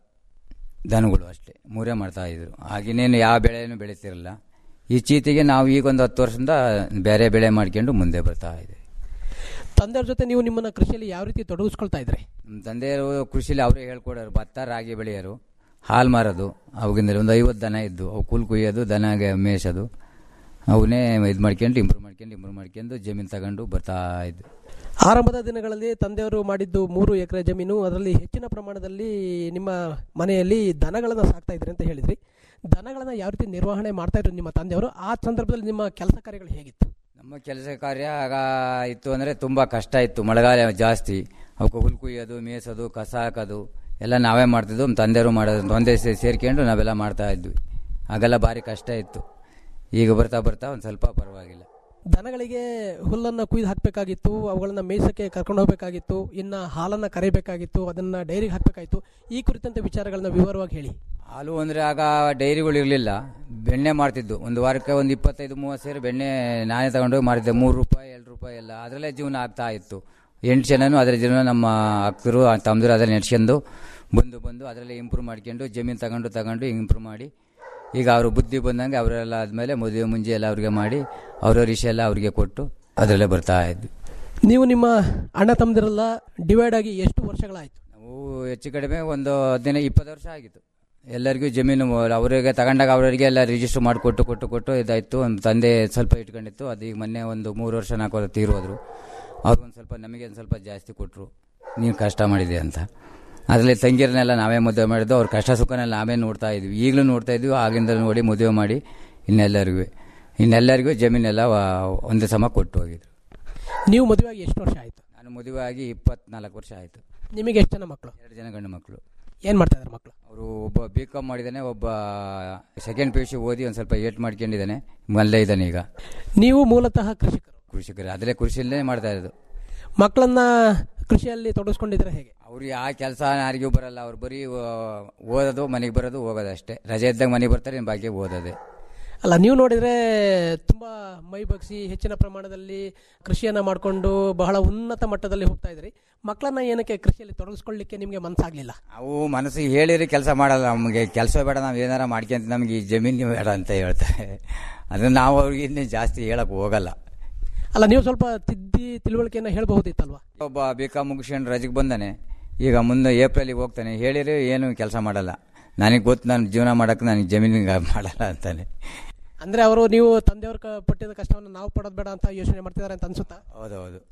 ದನಗಳು ಅಷ್ಟೇ ಮೂರೇ ಮಾಡ್ತಾ ಇದ್ರು ಆಗಿನೇನು ಯಾವ ಬೆಳೆನೂ ಬೆಳೀತಿರಲಿಲ್ಲ ಈ ಚೀತಿಗೆ ನಾವು ಈಗ ಒಂದು ಹತ್ತು ವರ್ಷದಿಂದ ಬೇರೆ ಬೆಳೆ ಮಾಡ್ಕೊಂಡು ಮುಂದೆ ಬರ್ತಾ ಇದ್ದೀವಿ ತಂದೆಯವ್ರ ಜೊತೆ ನೀವು ನಿಮ್ಮನ್ನ ಕೃಷಿಯಲ್ಲಿ ಯಾವ ರೀತಿ ತೊಡಗಿಸ್ಕೊಳ್ತಾ ಇದ್ರಿ ನಮ್ಮ ತಂದೆಯವರು ಕೃಷಿಲಿ ಅವರೇ ಹೇಳ್ಕೊಡೋರು ಭತ್ತ ರಾಗಿ ಬೆಳೆಯೋರು ಹಾಲು ಮಾರೋದು ಅವಾಗಿಂದ ಒಂದು ಐವತ್ತು ದನ ಇದ್ದು ಅವು ಕೂಲ್ ಕುಯ್ಯೋದು ದನಗೆ ಮೇಯ್ಸೋದು ಅವನ್ನೇ ಇದು ಮಾಡ್ಕೊಂಡು ಇಂಪ್ರೂವ್ ಮಾಡ್ಕೊಂಡು ಇಂಪ್ರೂವ್ ಮಾಡ್ಕೊಂಡು ಜಮೀನು ತಗೊಂಡು ಬರ್ತಾ ಇದ್ವಿ ಆರಂಭದ ದಿನಗಳಲ್ಲಿ ತಂದೆಯವರು ಮಾಡಿದ್ದು ಮೂರು ಎಕರೆ ಜಮೀನು ಅದರಲ್ಲಿ ಹೆಚ್ಚಿನ ಪ್ರಮಾಣದಲ್ಲಿ ನಿಮ್ಮ ಮನೆಯಲ್ಲಿ ದನಗಳನ್ನು ಸಾಕ್ತಾ ಇದ್ರಿ ಅಂತ ಹೇಳಿದ್ರಿ ದನಗಳನ್ನ ಯಾವ ರೀತಿ ನಿರ್ವಹಣೆ ಮಾಡ್ತಾ ಇದ್ರು ನಿಮ್ಮ ತಂದೆಯವರು ಆ ಸಂದರ್ಭದಲ್ಲಿ ನಿಮ್ಮ ಕೆಲಸ ಕಾರ್ಯಗಳು ಹೇಗಿತ್ತು ನಮ್ಮ ಕೆಲಸ ಕಾರ್ಯ ಆಗ ಇತ್ತು ಅಂದರೆ ತುಂಬ ಕಷ್ಟ ಇತ್ತು ಮಳೆಗಾಲ ಜಾಸ್ತಿ ಅವಕ್ಕೆ ಹುಲ್ ಕುಯ್ಯೋದು ಮೇಯ್ಸೋದು ಕಸ ಹಾಕೋದು ಎಲ್ಲ ನಾವೇ ಮಾಡ್ತಿದ್ವು ನಮ್ಮ ತಂದೆಯವರು ಮಾಡೋದು ಒಂದೇ ಸೇ- ಸೇರ್ಕೊಂಡು ನಾವೆಲ್ಲ ಮಾಡ್ತಾ ಇದ್ವಿ ಆಗೆಲ್ಲ ಭಾರಿ ಕಷ್ಟ ಇತ್ತು ಈಗ ಬರ್ತಾ ಬರ್ತಾ ಒಂದು ಸ್ವಲ್ಪ ಪರವಾಗಿಲ್ಲ ದನಗಳಿಗೆ ಹುಲ್ಲನ್ನ ಕುಯ್ದು ಹಾಕಬೇಕಾಗಿತ್ತು ಅವುಗಳನ್ನ ಮೇಯ್ಸಕ್ಕೆ ಕರ್ಕೊಂಡು ಹೋಗಬೇಕಾಗಿತ್ತು ಇನ್ನ ಹಾಲನ್ನ ಕರೆಯಬೇಕಾಗಿತ್ತು ಅದನ್ನ ಡೈರಿಗೆ ಹಾಕಬೇಕಾಗಿತ್ತು ಈ ಕುರಿತಂತೆ ವಿಚಾರಗಳನ್ನ ವಿವರವಾಗಿ ಹೇಳಿ ಹಾಲು ಅಂದರೆ ಆಗ ಡೈರಿಗಳು ಇರಲಿಲ್ಲ ಬೆಣ್ಣೆ ಮಾಡ್ತಿದ್ದು ಒಂದು ವಾರಕ್ಕೆ ಒಂದು ಇಪ್ಪತ್ತೈದು ಮೂವತ್ತು ಸೇರು ಬೆಣ್ಣೆ ನಾನೇ ತಗೊಂಡೋಗಿ ಮಾರಿದ್ದೆ ಮೂರು ರೂಪಾಯಿ ಎರಡು ರೂಪಾಯಿ ಎಲ್ಲ ಅದರಲ್ಲೇ ಜೀವನ ಆಗ್ತಾ ಇತ್ತು ಎಂಟು ಜನನು ಅದರ ಜೀವನ ನಮ್ಮ ಅಕ್ಕರು ತಮ್ಮದರು ಅದರಲ್ಲಿ ನಡ್ಸ್ಕೊಂಡು ಬಂದು ಬಂದು ಅದರಲ್ಲೇ ಇಂಪ್ರೂವ್ ಮಾಡ್ಕೊಂಡು ಜಮೀನು ತಗೊಂಡು ತಗೊಂಡು ಇಂಪ್ರೂವ್ ಮಾಡಿ ಈಗ ಅವರು ಬುದ್ಧಿ ಬಂದಂಗೆ ಅವರೆಲ್ಲ ಆದಮೇಲೆ ಮದುವೆ ಮುಂಜೆ ಎಲ್ಲ ಅವ್ರಿಗೆ ಮಾಡಿ ಅವ್ರವ್ರ ವಿಷಯ ಎಲ್ಲ ಅವ್ರಿಗೆ ಕೊಟ್ಟು ಅದರಲ್ಲೇ ಬರ್ತಾ ಇದ್ವಿ ನೀವು ನಿಮ್ಮ ಅಣ್ಣ ತಮ್ಮದಿರೆಲ್ಲ ಡಿವೈಡ್ ಆಗಿ ಎಷ್ಟು ವರ್ಷಗಳಾಯ್ತು ನಾವು ಹೆಚ್ಚು ಕಡಿಮೆ ಒಂದು ಹದಿನೈದು ಇಪ್ಪತ್ತು ವರ್ಷ ಆಗಿತ್ತು ಎಲ್ಲರಿಗೂ ಜಮೀನು ಅವರಿಗೆ ತಗೊಂಡಾಗ ಅವರಿಗೆ ಎಲ್ಲ ರಿಜಿಸ್ಟರ್ ಮಾಡಿ ಕೊಟ್ಟು ಕೊಟ್ಟು ಕೊಟ್ಟು ಇದಾಯಿತು ಒಂದು ತಂದೆ ಸ್ವಲ್ಪ ಇಟ್ಕೊಂಡಿತ್ತು ಅದು ಈಗ ಮೊನ್ನೆ ಒಂದು ಮೂರು ವರ್ಷ ನಾಲ್ಕು ವರ್ಷ ತೀರೋದ್ರು ಅವ್ರಿಗೊಂದು ಸ್ವಲ್ಪ ನಮಗೆ ಒಂದು ಸ್ವಲ್ಪ ಜಾಸ್ತಿ ಕೊಟ್ಟರು ನೀನು ಕಷ್ಟ ಮಾಡಿದೆ ಅಂತ ಅದರಲ್ಲಿ ತಂಗಿರನ್ನೆಲ್ಲ ನಾವೇ ಮದುವೆ ಮಾಡಿದ್ದು ಅವ್ರ ಕಷ್ಟ ಸುಖನೆಲ್ಲ ನಾವೇ ನೋಡ್ತಾ ಇದ್ವಿ ಈಗಲೂ ನೋಡ್ತಾ ಇದ್ವಿ ಆಗಿಂದ ನೋಡಿ ಮದುವೆ ಮಾಡಿ ಇನ್ನೆಲ್ಲರಿಗೂ ಇನ್ನೆಲ್ಲರಿಗೂ ಜಮೀನೆಲ್ಲ ವ- ಒಂದೇ ಸಮ ಕೊಟ್ಟು ಹೋಗಿದ್ರು ನೀವು ಮದುವೆ ಆಗಿ ಎಷ್ಟು ವರ್ಷ ಆಯ್ತು ನಾನು ಮದುವೆ ಆಗಿ ಇಪ್ಪತ್ನಾಲ್ಕು ವರ್ಷ ಆಯಿತು ನಿಮಗೆ ಎಷ್ಟು ಜನ ಮಕ್ಕಳು ಎರಡು ಜನ ಗಂಡು ಮಕ್ಕಳು ಏನ್ ಮಾಡ್ತಾ ಇದ್ದಾರೆ ಮಕ್ಕಳು ಅವರು ಒಬ್ಬ ಬಿ ಕಾಮ್ ಮಾಡಿದ್ದಾನೆ ಒಬ್ಬ ಸೆಕೆಂಡ್ ಪಿ ಯು ಸಿ ಓದಿ ಒಂದು ಸ್ವಲ್ಪ ಏಟ್ ಮಾಡ್ಕೊಂಡಿದ್ದಾನೆ ಮಲ್ಲೇ ಇದ್ದಾನೆ ಈಗ ನೀವು ಮೂಲತಃ ಕೃಷಿಕರು ಕೃಷಿಕರು ಅದರಲ್ಲೇ ಕೃಷಿಯಲ್ಲೇ ಮಾಡ್ತಾ ಇರೋದು ಮಕ್ಕಳನ್ನ ಕೃಷಿಯಲ್ಲಿ ತೊಡಗಿಸ್ಕೊಂಡಿದ್ರೆ ಹೇಗೆ ಅವ್ರು ಯಾವ ಕೆಲಸ ಯಾರಿಗೂ ಬರಲ್ಲ ಅವ್ರು ಬರೀ ಓ- ಓದೋದು ಮನೆಗೆ ಬರೋದು ಹೋಗೋದು ಅಷ್ಟೇ ರಜೆ ಇದ್ದಾಗ ಮನೆಗೆ ಬರ್ತಾರೆ ಇನ್ನು ಬಾಕಿ ಓದೋದೇ ಅಲ್ಲ ನೀವು ನೋಡಿದ್ರೆ ತುಂಬಾ ಮೈ ಬಗ್ಸಿ ಹೆಚ್ಚಿನ ಪ್ರಮಾಣದಲ್ಲಿ ಕೃಷಿಯನ್ನ ಮಾಡಿಕೊಂಡು ಬಹಳ ಉನ್ನತ ಮಟ್ಟದಲ್ಲಿ ಹೋಗ್ತಾ ಇದ್ರಿ ಮಕ್ಕಳನ್ನ ಏನಕ್ಕೆ ಕೃಷಿಯಲ್ಲಿ ತೊಡಗಿಸ್ಕೊಳ್ಳಿಕ್ಕೆ ನಿಮಗೆ ಮನಸ್ಸಾಗ್ಲಿಲ್ಲ ಅವು ಮನಸ್ಸಿಗೆ ಹೇಳಿರಿ ಕೆಲಸ ಮಾಡಲ್ಲ ನಮಗೆ ಕೆಲಸ ಬೇಡ ನಾವು ಏನಾರ ಮಾಡ್ಕೊಂತ ನಮಗೆ ಈ ಜಮೀನು ಬೇಡ ಅಂತ ಹೇಳ್ತಾರೆ ಅದನ್ನ ನಾವು ಅವ್ರಿಗೆ ಇನ್ನೂ ಜಾಸ್ತಿ ಹೇಳಕ್ ಹೋಗಲ್ಲ ಅಲ್ಲ ನೀವು ಸ್ವಲ್ಪ ತಿದ್ದಿ ತಿಳುವಳಿಕೆಯನ್ನ ಹೇಳ್ಬಹುದಿತ್ತಲ್ವಾ ಒಬ್ಬ ಬಿ ಕಾಮ್ ಮುಗಿಸ್ಕೊಂಡು ರಜೆಗೆ ಬಂದಾನೆ ಈಗ ಮುಂದೆ ಏಪ್ರಿಲಿಗೆ ಹೋಗ್ತಾನೆ ಹೇಳಿರಿ ಏನು ಕೆಲಸ ಮಾಡಲ್ಲ ನನಗೆ ಗೊತ್ತು ನಾನು ಜೀವನ ಮಾಡಕ್ಕೆ ನನಗೆ ಜಮೀನಿಗೆ ಮಾಡಲ್ಲ ಅಂತಾನೆ ಅಂದ್ರೆ ಅವರು ನೀವು ತಂದೆಯವ್ರ ಕ- ಪಟ್ಟಿದ ಕಷ್ಟವನ್ನು ನಾವು ಪಡೋದು ಬೇಡ ಅಂತ ಯೋಚನೆ ಮಾಡ್ತಿದ್ದಾರೆ ಅಂತ ಅನ್ಸುತ್ತಾ ಹೌದೌದು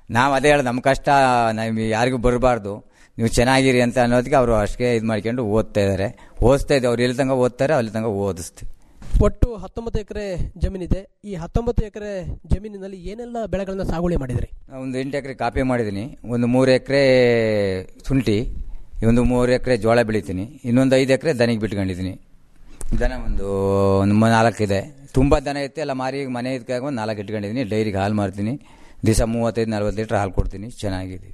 ನಾವು ಅದೇ ಹೇಳೋದು ನಮ್ಮ ಕಷ್ಟ ನಮಗೆ ಯಾರಿಗೂ ಬರಬಾರ್ದು ನೀವು ಚೆನ್ನಾಗಿರಿ ಅಂತ ಅನ್ನೋದಕ್ಕೆ ಅವರು ಅಷ್ಟೇ ಇದು ಮಾಡ್ಕೊಂಡು ಓದ್ತಾ ಇದ್ದಾರೆ ಓದಿಸ್ತಾ ಇದ್ದೀವಿ ಅವ್ರು ಎಲ್ಲಿ ತನಕ ಓದ್ತಾರೆ ಅಲ್ಲಿ ತನಕ ಓದಿಸ್ತೀವಿ ಒಟ್ಟು ಹತ್ತೊಂಬತ್ತು ಎಕರೆ ಜಮೀನಿದೆ ಈ ಹತ್ತೊಂಬತ್ತು ಎಕರೆ ಜಮೀನಿನಲ್ಲಿ ಏನೆಲ್ಲ ಬೆಳೆಗಳನ್ನ ಸಾಗುವಳಿ ಮಾಡಿದ್ರಿ ಒಂದು ಎಂಟು ಎಕರೆ ಕಾಫಿ ಮಾಡಿದ್ದೀನಿ ಒಂದು ಮೂರು ಎಕರೆ ಶುಂಠಿ ಒಂದು ಮೂರು ಎಕರೆ ಜೋಳ ಬೆಳಿತೀನಿ ಇನ್ನೊಂದು ಐದು ಎಕರೆ ದನಿಗೆ ಬಿಟ್ಕೊಂಡಿದ್ದೀನಿ ದನ ಒಂದು ಒಂದು ಮ- ನಾಲ್ಕಿದೆ ತುಂಬ ದನ ಇತ್ತು ಎಲ್ಲ ಮಾರಿ ಮನೆ ಇದಕ್ಕಾಗ ಒಂದು ನಾಲ್ಕು ಇಟ್ಕೊಂಡಿದ್ದೀನಿ ಡೈರಿಗೆ ಹಾಲು ಮಾರ್ತೀನಿ ದಿವಸ ಮೂವತ್ತೈದು ನಲ್ವತ್ತು ಲೀಟ್ರ್ ಹಾಲು ಕೊಡ್ತೀನಿ ಚೆನ್ನಾಗಿದೆ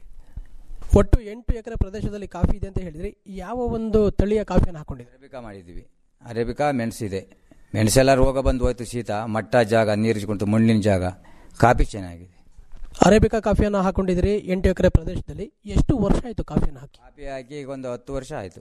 ಒಟ್ಟು ಎಂಟು ಎಕರೆ ಪ್ರದೇಶದಲ್ಲಿ ಕಾಫಿ ಇದೆ ಅಂತ ಹೇಳಿದ್ರಿ ಯಾವ ಒಂದು ತಳಿಯ ಕಾಫಿಯನ್ನು ಹಾಕೊಂಡಿದ್ರಿ ಅರೇಬಿಕಾ ಮಾಡಿದ್ದೀವಿ ಅರೇಬಿಕಾ ಮೆಣಸಿದೆ ಮೆಣಸೆಲ್ಲ ರೋಗ ಬಂದು ಹೋಯ್ತು ಶೀತ ಮಟ್ಟ ಜಾಗ ನೀರಿಸ್ಕೊಂತು ಮಣ್ಣಿನ ಜಾಗ ಕಾಫಿ ಚೆನ್ನಾಗಿದೆ ಅರೇಬಿಕಾ ಕಾಫಿಯನ್ನು ಹಾಕೊಂಡಿದ್ರಿ ಎಂಟು ಎಕರೆ ಪ್ರದೇಶದಲ್ಲಿ ಎಷ್ಟು ವರ್ಷ ಆಯಿತು ಕಾಫಿಯನ್ನು ಹಾಕಿ ಕಾಫಿ ಹಾಕಿ ಈಗ ಒಂದು ಹತ್ತು ವರ್ಷ ಆಯಿತು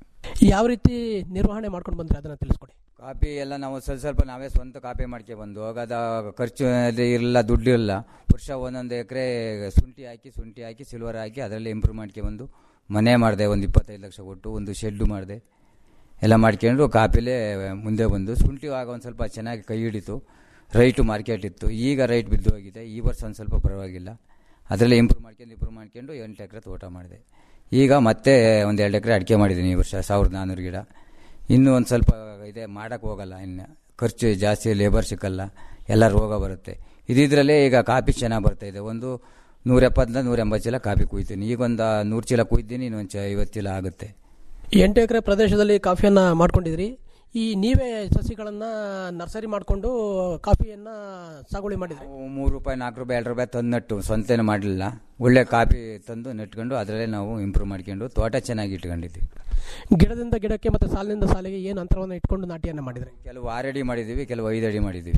ಯಾವ ರೀತಿ ನಿರ್ವಹಣೆ ಮಾಡ್ಕೊಂಡು ಬಂದ್ರಿ ಅದನ್ನ ತಿಳಿಸ್ಕೊಡಿ ಕಾಫಿ ಎಲ್ಲ ನಾವು ಸ್ವಲ್ಪ ಸ್ವಲ್ಪ ನಾವೇ ಸ್ವಂತ ಕಾಫಿ ಮಾಡ್ಕೆ ಬಂದು ಆಗ ಖರ್ಚು ಅದು ಇರಲ್ಲ ದುಡ್ಡು ಇರಲ್ಲ ವರ್ಷ ಒಂದೊಂದು ಎಕರೆ ಶುಂಠಿ ಹಾಕಿ ಶುಂಠಿ ಹಾಕಿ ಸಿಲ್ವರ್ ಹಾಕಿ ಅದರಲ್ಲಿ ಇಂಪ್ರೂವ್ ಮಾಡ್ಕೆ ಬಂದು ಮನೆ ಮಾಡಿದೆ ಒಂದು ಇಪ್ಪತ್ತೈದು ಲಕ್ಷ ಕೊಟ್ಟು ಒಂದು ಶೆಡ್ಡು ಮಾಡಿದೆ ಎಲ್ಲ ಮಾಡ್ಕೊಂಡು ಕಾಪಿಲೇ ಮುಂದೆ ಬಂದು ಶುಂಠಿ ಆಗ ಒಂದು ಸ್ವಲ್ಪ ಚೆನ್ನಾಗಿ ಕೈ ಹಿಡಿತು ರೈಟು ಮಾರ್ಕೆಟ್ ಇತ್ತು ಈಗ ರೈಟ್ ಬಿದ್ದು ಹೋಗಿದೆ ಈ ವರ್ಷ ಒಂದು ಸ್ವಲ್ಪ ಪರವಾಗಿಲ್ಲ ಅದರಲ್ಲಿ ಇಂಪ್ರೂವ್ ಮಾಡ್ಕೊಂಡು ಇಂಪ್ರೂವ್ ಮಾಡ್ಕೊಂಡು ಎಂಟು ಎಕರೆ ತೋಟ ಮಾಡಿದೆ ಈಗ ಮತ್ತೆ ಒಂದು ಎರಡು ಎಕರೆ ಅಡಿಕೆ ಮಾಡಿದ್ದೀನಿ ಈ ವರ್ಷ ಸಾವಿರದ ನಾನ್ನೂರು ಗಿಡ ಇನ್ನೂ ಒಂದು ಸ್ವಲ್ಪ ಇದೆ ಮಾಡೋಕ್ಕೆ ಹೋಗಲ್ಲ ಇನ್ನು ಖರ್ಚು ಜಾಸ್ತಿ ಲೇಬರ್ ಸಿಕ್ಕಲ್ಲ ಎಲ್ಲ ರೋಗ ಬರುತ್ತೆ ಇದಿದ್ರಲ್ಲೇ ಈಗ ಕಾಫಿ ಚೆನ್ನಾಗಿ ಬರ್ತಾ ಇದೆ ಒಂದು ನೂರ ಎಪ್ಪತ್ತರಿಂದ ನೂರ ಎಂಬತ್ತು ಚೀಲ ಕಾಫಿ ಕುಯ್ತೀನಿ ಈಗ ಒಂದು ನೂರು ಚೀಲ ಕುಯ್ತೀನಿ ಇನ್ನೊಂದು ಚ ಐವತ್ತು ಚೀಲ ಆಗುತ್ತೆ ಎಂಟು ಎಕರೆ ಪ್ರದೇಶದಲ್ಲಿ ಕಾಫಿಯನ್ನ ಮಾಡ್ಕೊಂಡಿದ್ರಿ ಈ ನೀವೇ ಸಸಿಗಳನ್ನ ನರ್ಸರಿ ಮಾಡಿಕೊಂಡು ಕಾಫಿಯನ್ನ ಸಾಗುವಳಿ ಮಾಡಿದ್ರಿ ನಾವು ಮೂರು ರೂಪಾಯಿ ನಾಲ್ಕು ರೂಪಾಯಿ ಎರಡು ರೂಪಾಯಿ ತಂದು ನಟ್ಟು ಸ್ವಂತ ಏನು ಮಾಡಲಿಲ್ಲ ಒಳ್ಳೆ ಕಾಫಿ ತಂದು ನೆಟ್ಕೊಂಡು ಅದರಲ್ಲೇ ನಾವು ಇಂಪ್ರೂವ್ ಮಾಡ್ಕೊಂಡು ತೋಟ ಚೆನ್ನಾಗಿ ಇಟ್ಕೊಂಡಿದ್ವಿ ಗಿಡದಿಂದ ಗಿಡಕ್ಕೆ ಮತ್ತೆ ಸಾಲಿನಿಂದ ಸಾಲಿಗೆ ಏನು ಅಂತರವನ್ನು ಇಟ್ಕೊಂಡು ನಾಟಿಯನ್ನ ಮಾಡಿದ್ರಿ ಕೆಲವು ಆರು ಅಡಿ ಮಾಡಿದ್ದೀವಿ ಕೆಲವು ಐದು ಅಡಿ ಮಾಡಿದ್ದೀವಿ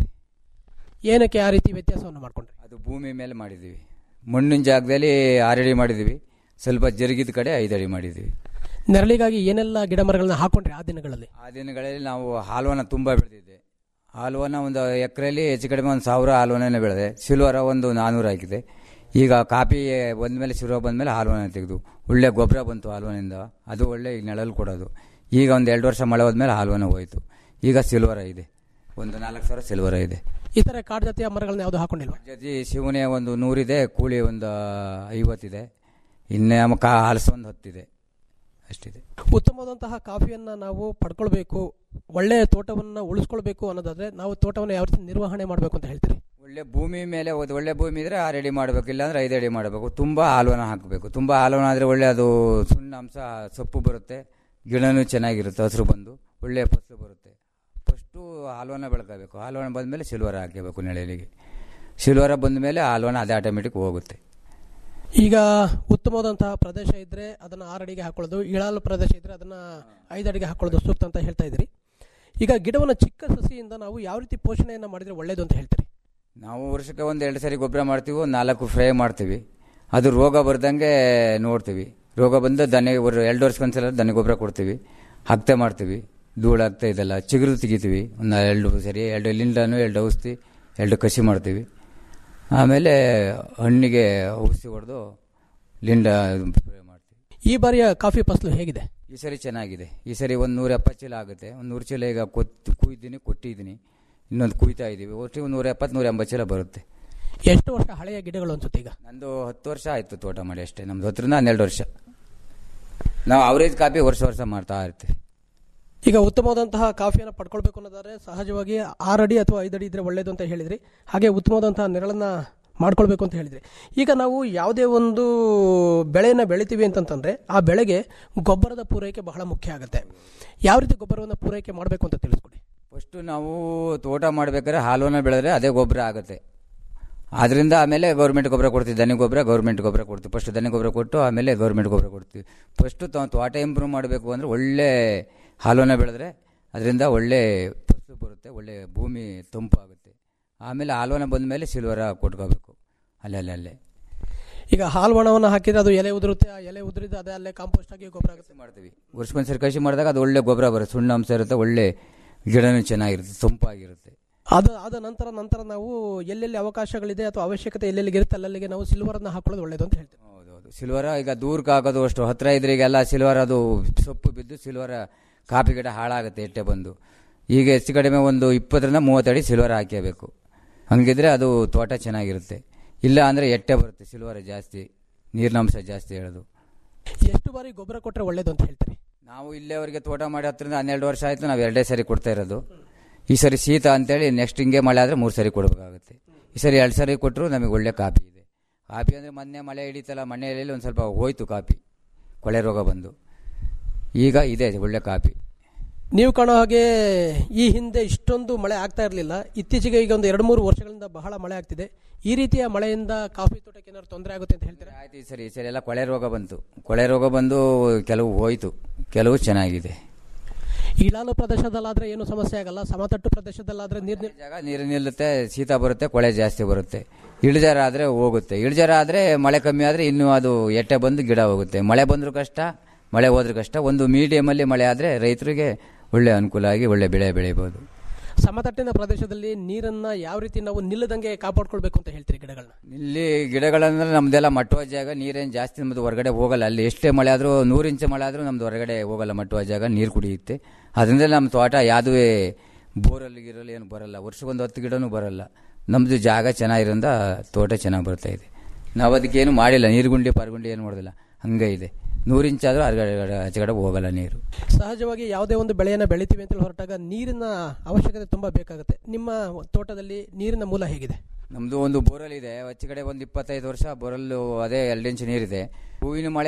ಏನಕ್ಕೆ ಆ ರೀತಿ ವ್ಯತ್ಯಾಸವನ್ನು ಮಾಡ್ಕೊಂಡ್ರಿ ಅದು ಭೂಮಿ ಮೇಲೆ ಮಾಡಿದ್ದೀವಿ ಮಣ್ಣಿನ ಜಾಗದಲ್ಲಿ ಆರು ಅಡಿ ಮಾಡಿದ್ದೀವಿ ಸ್ವಲ್ಪ ಜರುಗಿದ ಕಡೆ ಐದು ಅಡಿ ಮಾಡಿದ್ದೀವಿ ನೆರಳಿಗಾಗಿ ಏನೆಲ್ಲ ಗಿಡ ಮರಗಳನ್ನ ಹಾಕೊಂಡ್ರಿ ಆ ದಿನಗಳಲ್ಲಿ ಆ ದಿನಗಳಲ್ಲಿ ನಾವು ಹಾಲ್ವನ ತುಂಬ ಬೆಳೆದಿದ್ದೆ ಹಾಲ್ವನ ಒಂದು ಎಕರೆಯಲ್ಲಿ ಹೆಚ್ಚು ಕಡಿಮೆ ಒಂದು ಸಾವಿರ ಹಾಲ್ವನೇ ಬೆಳೆದೆ ಸಿಲ್ವರ ಒಂದು ನಾನ್ನೂರು ಹಾಕಿದೆ ಈಗ ಕಾಫಿ ಬಂದಮೇಲೆ ಸಿಲ್ವರ್ ಬಂದಮೇಲೆ ಹಾಲ್ವನ ತೆಗೆದು ಒಳ್ಳೆ ಗೊಬ್ಬರ ಬಂತು ಹಾಲ್ವನಿಂದ ಅದು ಒಳ್ಳೆ ಈಗ ನೆಳಲು ಕೊಡೋದು ಈಗ ಒಂದು ಎರಡು ವರ್ಷ ಮಳೆ ಹೋದ್ಮೇಲೆ ಹಾಲ್ವನ ಹೋಯ್ತು ಈಗ ಸಿಲ್ವರ ಇದೆ ಒಂದು ನಾಲ್ಕು ಸಾವಿರ ಸಿಲ್ವರ ಇದೆ ಈ ತರ ಕಾಡು ಜಾತಿಯ ಮರಗಳನ್ನ ಯಾವುದು ಹಾಕೊಂಡಿಲ್ವಾ ಜೊತೆ ಶಿವನೇ ಒಂದು ನೂರಿದೆ ಕೂಳಿ ಒಂದು ಐವತ್ತಿದೆ ಇನ್ನೇ ಕಾ ಹಲಸು ಒಂದು ಹತ್ತಿದೆ ಅಷ್ಟಿದೆ ಉತ್ತಮವಾದಂತಹ ಕಾಫಿಯನ್ನ ನಾವು ಪಡ್ಕೊಳ್ಬೇಕು ಒಳ್ಳೆಯ ತೋಟವನ್ನ ಉಳಿಸ್ಕೊಳ್ಬೇಕು ಅನ್ನೋದಾದ್ರೆ ನಾವು ತೋಟವನ್ನು ಯಾವ ರೀತಿ ನಿರ್ವಹಣೆ ಮಾಡಬೇಕು ಅಂತ ಹೇಳ್ತೀರಿ ಒಳ್ಳೆ ಭೂಮಿ ಮೇಲೆ ಒಂದು ಒಳ್ಳೆ ಭೂಮಿ ಇದ್ರೆ ಆರು ಅಡಿ ಮಾಡಬೇಕು ಇಲ್ಲಾಂದ್ರೆ ಐದು ಅಡಿ ಮಾಡಬೇಕು ತುಂಬ ಹಾಲುವನ ಹಾಕಬೇಕು ತುಂಬ ಹಾಲುವನ ಆದರೆ ಒಳ್ಳೆ ಅದು ಸುಣ್ಣ ಅಂಶ ಸೊಪ್ಪು ಬರುತ್ತೆ ಗಿಡನೂ ಚೆನ್ನಾಗಿರುತ್ತೆ ಹಸಿರು ಬಂದು ಒಳ್ಳೆ ಫಸಲು ಬರುತ್ತೆ ಫಸ್ಟು ಹಾಲುವನ ಬೆಳ್ಕೋಬೇಕು ಹಾಲುವನ ಬಂದಮೇಲೆ ಸಿಲ್ವರ ಹಾಕಬೇಕು ನೆಳೆಯಲಿಗೆ ಸಿಲ್ವರ ಬಂದ ಮೇಲೆ ಹಾಲುವನ ಅದೇ ಆಟೋಮೆಟಿಕ್ ಹೋಗುತ್ತೆ ಈಗ ಉತ್ತಮವಾದಂತಹ ಪ್ರದೇಶ ಇದ್ರೆ ಅದನ್ನ ಆರು ಅಡಿಗೆ ಹಾಕೊಳ್ಳೋದು ಇಳಾಲು ಪ್ರದೇಶ ಇದ್ರೆ ಅದನ್ನ ಐದು ಅಡಿಗೆ ಹಾಕೊಳ್ಳೋದು ಸೂಕ್ತ ಅಂತ ಹೇಳ್ತಾ ಇದ್ರಿ ಈಗ ಗಿಡವನ್ನು ಚಿಕ್ಕ ಸಸಿಯಿಂದ ನಾವು ಯಾವ ರೀತಿ ಪೋಷಣೆಯನ್ನ ಮಾಡಿದ್ರೆ ಒಳ್ಳೇದು ಅಂತ ಹೇಳ್ತೀರಿ ನಾವು ವರ್ಷಕ್ಕೆ ಒಂದು ಎರಡು ಸರಿ ಗೊಬ್ಬರ ಮಾಡ್ತೀವಿ ಒಂದು ನಾಲ್ಕು ಫ್ರೈ ಮಾಡ್ತೀವಿ ಅದು ರೋಗ ಬರ್ದಂಗೆ ನೋಡ್ತೀವಿ ರೋಗ ಬಂದು ದನ ಒಂದು ಎರಡು ವರ್ಷಕ್ಕೊಂದ್ಸಲ ದನ ಗೊಬ್ಬರ ಕೊಡ್ತೀವಿ ಹಕ್ತೆ ಮಾಡ್ತೀವಿ ಧೂಳು ಹಾಕ್ತಾ ಇದೆಲ್ಲ ಚಿಗುರು ತೆಗಿತೀವಿ ಒಂದು ಎರಡು ಸರಿ ಎರಡು ಲಿಂಡನು ಎರಡು ಔಷಧಿ ಎರಡು ಕಸಿ ಮಾಡ್ತೀವಿ ಆಮೇಲೆ ಹಣ್ಣಿಗೆ ಔಷಧಿ ಹೊಡೆದು ಲಿಂಡ ಸ್ಪ್ರೇ ಮಾಡ್ತೀವಿ ಈ ಬಾರಿಯ ಕಾಫಿ ಫಸಲು ಹೇಗಿದೆ ಈ ಸರಿ ಚೆನ್ನಾಗಿದೆ ಈ ಸರಿ ಒಂದು ನೂರ ಎಪ್ಪತ್ತು ಚೀಲ ಆಗುತ್ತೆ ಒಂದು ನೂರು ಚೀಲ ಈಗ ಕೊತ್ತು ಕುಯ್ದಿನಿ ಕೊಟ್ಟಿದ್ದೀನಿ ಇನ್ನೊಂದು ಕುಯ್ತಾ ಇದ್ದೀವಿ ಒಟ್ಟು ಒಂದು ನೂರ ಎಪ್ಪತ್ತು ನೂರ ಎಂಬತ್ತು ಚೀಲ ಬರುತ್ತೆ ಎಷ್ಟು ವರ್ಷ ಹಳೆಯ ಗಿಡಗಳು ಅನ್ಸುತ್ತೆ ಈಗ ನಂದು ಹತ್ತು ವರ್ಷ ಆಯಿತು ತೋಟ ಮಾಡಿ ಅಷ್ಟೇ ನಮ್ದು ಹತ್ತರಿಂದ ಹನ್ನೆರಡು ವರ್ಷ ನಾವು ಅವರೇಜ್ ಕಾಪಿ ವರ್ಷ ವರ್ಷ ಮಾಡ್ತಾ ಇರ್ತೀವಿ ಈಗ ಉತ್ತಮವಾದಂತಹ ಕಾಫಿಯನ್ನು ಪಡ್ಕೊಳ್ಬೇಕು ಅನ್ನೋದಾದ್ರೆ ಸಹಜವಾಗಿ ಆರು ಅಡಿ ಅಥವಾ ಐದು ಅಡಿ ಇದ್ರೆ ಒಳ್ಳೇದು ಅಂತ ಹೇಳಿದ್ರಿ ಹಾಗೆ ಉತ್ತಮವಾದಂತಹ ನೆರಳನ್ನ ಮಾಡ್ಕೊಳ್ಬೇಕು ಅಂತ ಹೇಳಿದ್ರಿ ಈಗ ನಾವು ಯಾವುದೇ ಒಂದು ಬೆಳೆಯನ್ನ ಬೆಳಿತೀವಿ ಅಂತಂತಂದ್ರೆ ಆ ಬೆಳೆಗೆ ಗೊಬ್ಬರದ ಪೂರೈಕೆ ಬಹಳ ಮುಖ್ಯ ಆಗುತ್ತೆ ಯಾವ ರೀತಿ ಗೊಬ್ಬರವನ್ನು ಪೂರೈಕೆ ಮಾಡಬೇಕು ಅಂತ ತಿಳಿಸ್ಕೊಡಿ ಫಸ್ಟು ನಾವು ತೋಟ ಮಾಡ್ಬೇಕಾದ್ರೆ ಹಾಲುವನ್ನ ಬೆಳೆದ್ರೆ ಅದೇ ಗೊಬ್ಬರ ಆಗುತ್ತೆ ಅದರಿಂದ ಆಮೇಲೆ ಗೌರ್ಮೆಂಟ್ ಗೊಬ್ಬರ ಕೊಡ್ತೀವಿ ದನಿ ಗೊಬ್ಬರ ಗೌರ್ಮೆಂಟ್ ಗೊಬ್ಬರ ಕೊಡ್ತೀವಿ ಫಸ್ಟ್ ದನಿ ಗೊಬ್ಬರ ಕೊಟ್ಟು ಆಮೇಲೆ ಗೌರ್ಮೆಂಟ್ ಗೊಬ್ಬರ ಕೊಡ್ತೀವಿ ಫಸ್ಟು ತೋಟ ಇಂಪ್ರೂವ್ ಮಾಡಬೇಕು ಅಂದರೆ ಒಳ್ಳೆ ಹಾಲುವನ್ನ ಬೆಳೆದ್ರೆ ಅದರಿಂದ ಒಳ್ಳೆ ಫಸಲು ಬರುತ್ತೆ ಒಳ್ಳೆ ಭೂಮಿ ತಂಪು ಆಗುತ್ತೆ ಆಮೇಲೆ ಹಾಲುವನ್ನ ಬಂದ ಮೇಲೆ ಸಿಲ್ವರ ಕೊಟ್ಕೋಬೇಕು ಅಲ್ಲೇ ಅಲ್ಲೇ ಅಲ್ಲೇ ಈಗ ಹಾಲು ಒಣವನ್ನು ಹಾಕಿದ್ರೆ ಅದು ಎಲೆ ಉದುರುತ್ತೆ ಆ ಎಲೆ ಉದುರಿದ ಅದೇ ಅಲ್ಲೇ ಕಾಂಪೋಸ್ಟ್ ಆಗಿ ಗೊಬ್ಬರ ಆಗುತ್ತೆ ಮಾಡ್ತೀವಿ ವರ್ಷಕ್ಕೊಂದ್ಸರಿ ಕಸಿ ಮಾಡಿದಾಗ ಅದು ಒಳ್ಳೆ ಗೊಬ್ಬರ ಬರುತ್ತೆ ಸುಣ್ಣ ಅಂಶ ಇರುತ್ತೆ ಒಳ್ಳೆ ಗಿಡನೂ ಚೆನ್ನಾಗಿರುತ್ತೆ ತಂಪಾಗಿರುತ್ತೆ ಅದು ಆದ ನಂತರ ನಂತರ ನಾವು ಎಲ್ಲೆಲ್ಲಿ ಅವಕಾಶಗಳಿದೆ ಅಥವಾ ಅವಶ್ಯಕತೆ ಎಲ್ಲೆಲ್ಲಿ ಇರುತ್ತೆ ಅಲ್ಲಲ್ಲಿಗೆ ನಾವು ಸಿಲ್ವರನ್ನ ಹಾಕೊಳ್ಳೋದು ಒಳ್ಳೇದು ಅಂತ ಹೇಳ್ತೀವಿ ಹೌದೌದು ಸಿಲ್ವರ ಈಗ ದೂರಕ್ಕೆ ಹಾಕೋದು ಅಷ್ಟು ಹತ್ರ ಇದ್ರಿಗೆಲ್ಲ ಸಿಲ್ವರ್ ಅದು ಸೊಪ್ಪು ಬಿದ್ದು ಸಿಲ್ವರ ಕಾಫಿ ಗಿಡ ಹಾಳಾಗುತ್ತೆ ಎಟ್ಟೆ ಬಂದು ಈಗ ಹೆಚ್ಚು ಕಡಿಮೆ ಒಂದು ಇಪ್ಪತ್ತರಿಂದ ಮೂವತ್ತು ಅಡಿ ಸಿಲ್ವರ್ ಹಾಕಬೇಕು ಹಂಗಿದ್ರೆ ಅದು ತೋಟ ಚೆನ್ನಾಗಿರುತ್ತೆ ಇಲ್ಲ ಅಂದರೆ ಎಟ್ಟೆ ಬರುತ್ತೆ ಸಿಲ್ವರ್ ಜಾಸ್ತಿ ನೀರಿನಂಶ ಜಾಸ್ತಿ ಹೇಳೋದು ಎಷ್ಟು ಬಾರಿ ಗೊಬ್ಬರ ಕೊಟ್ಟರೆ ಒಳ್ಳೇದು ಅಂತ ಹೇಳ್ತೀರಿ ನಾವು ಇಲ್ಲೇವರೆಗೆ ತೋಟ ಮಾಡಿ ಹತ್ತರಿಂದ ಹನ್ನೆರಡು ವರ್ಷ ಆಯಿತು ನಾವು ಎರಡೇ ಸರಿ ಕೊಡ್ತಾ ಇರೋದು ಈ ಸರಿ ಶೀತ ಅಂತೇಳಿ ನೆಕ್ಸ್ಟ್ ಹಿಂಗೆ ಮಳೆ ಆದರೆ ಮೂರು ಸರಿ ಕೊಡಬೇಕಾಗುತ್ತೆ ಈ ಸರಿ ಎರಡು ಸರಿ ಕೊಟ್ಟರು ನಮಗೆ ಒಳ್ಳೆ ಕಾಪಿ ಇದೆ ಕಾಪಿ ಅಂದರೆ ಮೊನ್ನೆ ಮಳೆ ಹಿಡಿತಲ್ಲ ಮನೆಯಲ್ಲಿ ಒಂದು ಸ್ವಲ್ಪ ಹೋಯ್ತು ಕಾಪಿ ಕೊಳೆ ರೋಗ ಬಂದು ಈಗ ಇದೆ ಒಳ್ಳೆ ಕಾಪಿ ನೀವು ಕಾಣೋ ಹಾಗೆ ಈ ಹಿಂದೆ ಇಷ್ಟೊಂದು ಮಳೆ ಆಗ್ತಾ ಇರಲಿಲ್ಲ ಇತ್ತೀಚೆಗೆ ಈಗ ಒಂದು ಎರಡು ಮೂರು ವರ್ಷಗಳಿಂದ ಬಹಳ ಮಳೆ ಆಗ್ತಿದೆ ಈ ರೀತಿಯ ಮಳೆಯಿಂದ ಕಾಫಿ ತೋಟಕ್ಕೆ ಏನಾದ್ರು ತೊಂದರೆ ಆಗುತ್ತೆ ಅಂತ ಹೇಳ್ತೀರಾ ಆಯ್ತು ಈ ಸರಿ ಈ ಸರಿ ಎಲ್ಲ ಕೊಳೆ ರೋಗ ಬಂತು ಕೊಳೆ ರೋಗ ಬಂದು ಕೆಲವು ಹೋಯ್ತು ಕೆಲವು ಚೆನ್ನಾಗಿದೆ ಇಳಾಲು ಪ್ರದೇಶದಲ್ಲಾದ್ರೆ ಏನು ಸಮಸ್ಯೆ ಆಗಲ್ಲ ಸಮತಟ್ಟು ಪ್ರದೇಶದಲ್ಲಾದ್ರೆ ನೀರು ನಿಲ್- ಜಾಗ ನೀರು ನಿಲ್ಲುತ್ತೆ ಶೀತ ಬರುತ್ತೆ ಕೊಳೆ ಜಾಸ್ತಿ ಬರುತ್ತೆ ಇಳಿಜಾರ ಆದರೆ ಹೋಗುತ್ತೆ ಇಳಿಜಾರ ಆದರೆ ಮಳೆ ಕಮ್ಮಿ ಆದರೆ ಇನ್ನೂ ಅದು ಎಟ್ಟೆ ಬಂದು ಗಿಡ ಹೋಗುತ್ತೆ ಮಳೆ ಬಂದರೂ ಕಷ್ಟ ಮಳೆ ಹೋದ್ರೂ ಕಷ್ಟ ಒಂದು ಮೀಡಿಯಮಲ್ಲಿ ಮಳೆ ಆದರೆ ರೈತರಿಗೆ ಒಳ್ಳೆ ಅನುಕೂಲ ಆಗಿ ಒಳ್ಳೆ ಬೆಳೆ ಬೆಳಿಬೋದು ಸಮತಟ್ಟಿನ ಪ್ರದೇಶದಲ್ಲಿ ನೀರನ್ನ ಯಾವ ರೀತಿ ನಾವು ನಿಲ್ಲದಂಗೆ ಕಾಪಾಡ್ಕೊಳ್ಬೇಕು ಅಂತ ಹೇಳ್ತೀರಿ ಗಿಡಗಳನ್ನ ಇಲ್ಲಿ ಗಿಡಗಳಂದ್ರೆ ನಮ್ದೆಲ್ಲ ಮಟ್ಟುವ ಜಾಗ ನೀರೇನು ಜಾಸ್ತಿ ನಮ್ಮದು ಹೊರಗಡೆ ಹೋಗಲ್ಲ ಅಲ್ಲಿ ಎಷ್ಟೇ ಮಳೆ ಆದರೂ ನೂರು ಇಂಚು ಮಳೆ ಆದರೂ ನಮ್ದು ಹೊರಗಡೆ ಹೋಗಲ್ಲ ಮಟ್ಟುವ ಜಾಗ ನೀರು ಕುಡಿಯುತ್ತೆ ಅದರಿಂದ ನಮ್ಮ ತೋಟ ಯಾವುದೇ ಬೋರಲ್ಲಿ ಗಿರಲ್ಲಿ ಏನು ಬರಲ್ಲ ವರ್ಷಕ್ಕೊಂದು ಹತ್ತು ಗಿಡನೂ ಬರಲ್ಲ ನಮ್ಮದು ಜಾಗ ಚೆನ್ನಾಗಿರೋದ್ರಿಂದ ತೋಟ ಚೆನ್ನಾಗಿ ಬರ್ತಾ ಇದೆ ನಾವು ಅದಕ್ಕೇನು ಮಾಡಿಲ್ಲ ನೀರುಗುಂಡಿ ಪರಗುಂಡಿ ಏನು ಮಾಡೋದಿಲ್ಲ ಹಂಗೆ ಇದೆ ನೂರು ಇಂಚಾದರೂ ಹೊರಗಡೆ ಆಚೆಗಡೆ ಹೋಗಲ್ಲ ನೀರು ಸಹಜವಾಗಿ ಯಾವುದೇ ಒಂದು ಬೆಳೆಯನ್ನ ಬೆಳಿತೀವಿ ಅಂತ ಹೊರಟಾಗ ನೀರಿನ ಅವಶ್ಯಕತೆ ತುಂಬಾ ಬೇಕಾಗುತ್ತೆ ನಿಮ್ಮ ತೋಟದಲ್ಲಿ ನೀರಿನ ಮೂಲ ಹೇಗಿದೆ ನಮ್ಮದು ಒಂದು ಬೋರಲ್ ಇದೆ ಆಚೆ ಕಡೆ ಒಂದು ಇಪ್ಪತ್ತೈದು ವರ್ಷ ಬೋರಲ್ಲು ಅದೇ ಎರಡು ಇಂಚು ನೀರಿದೆ ಹೂವಿನ ಮಳೆ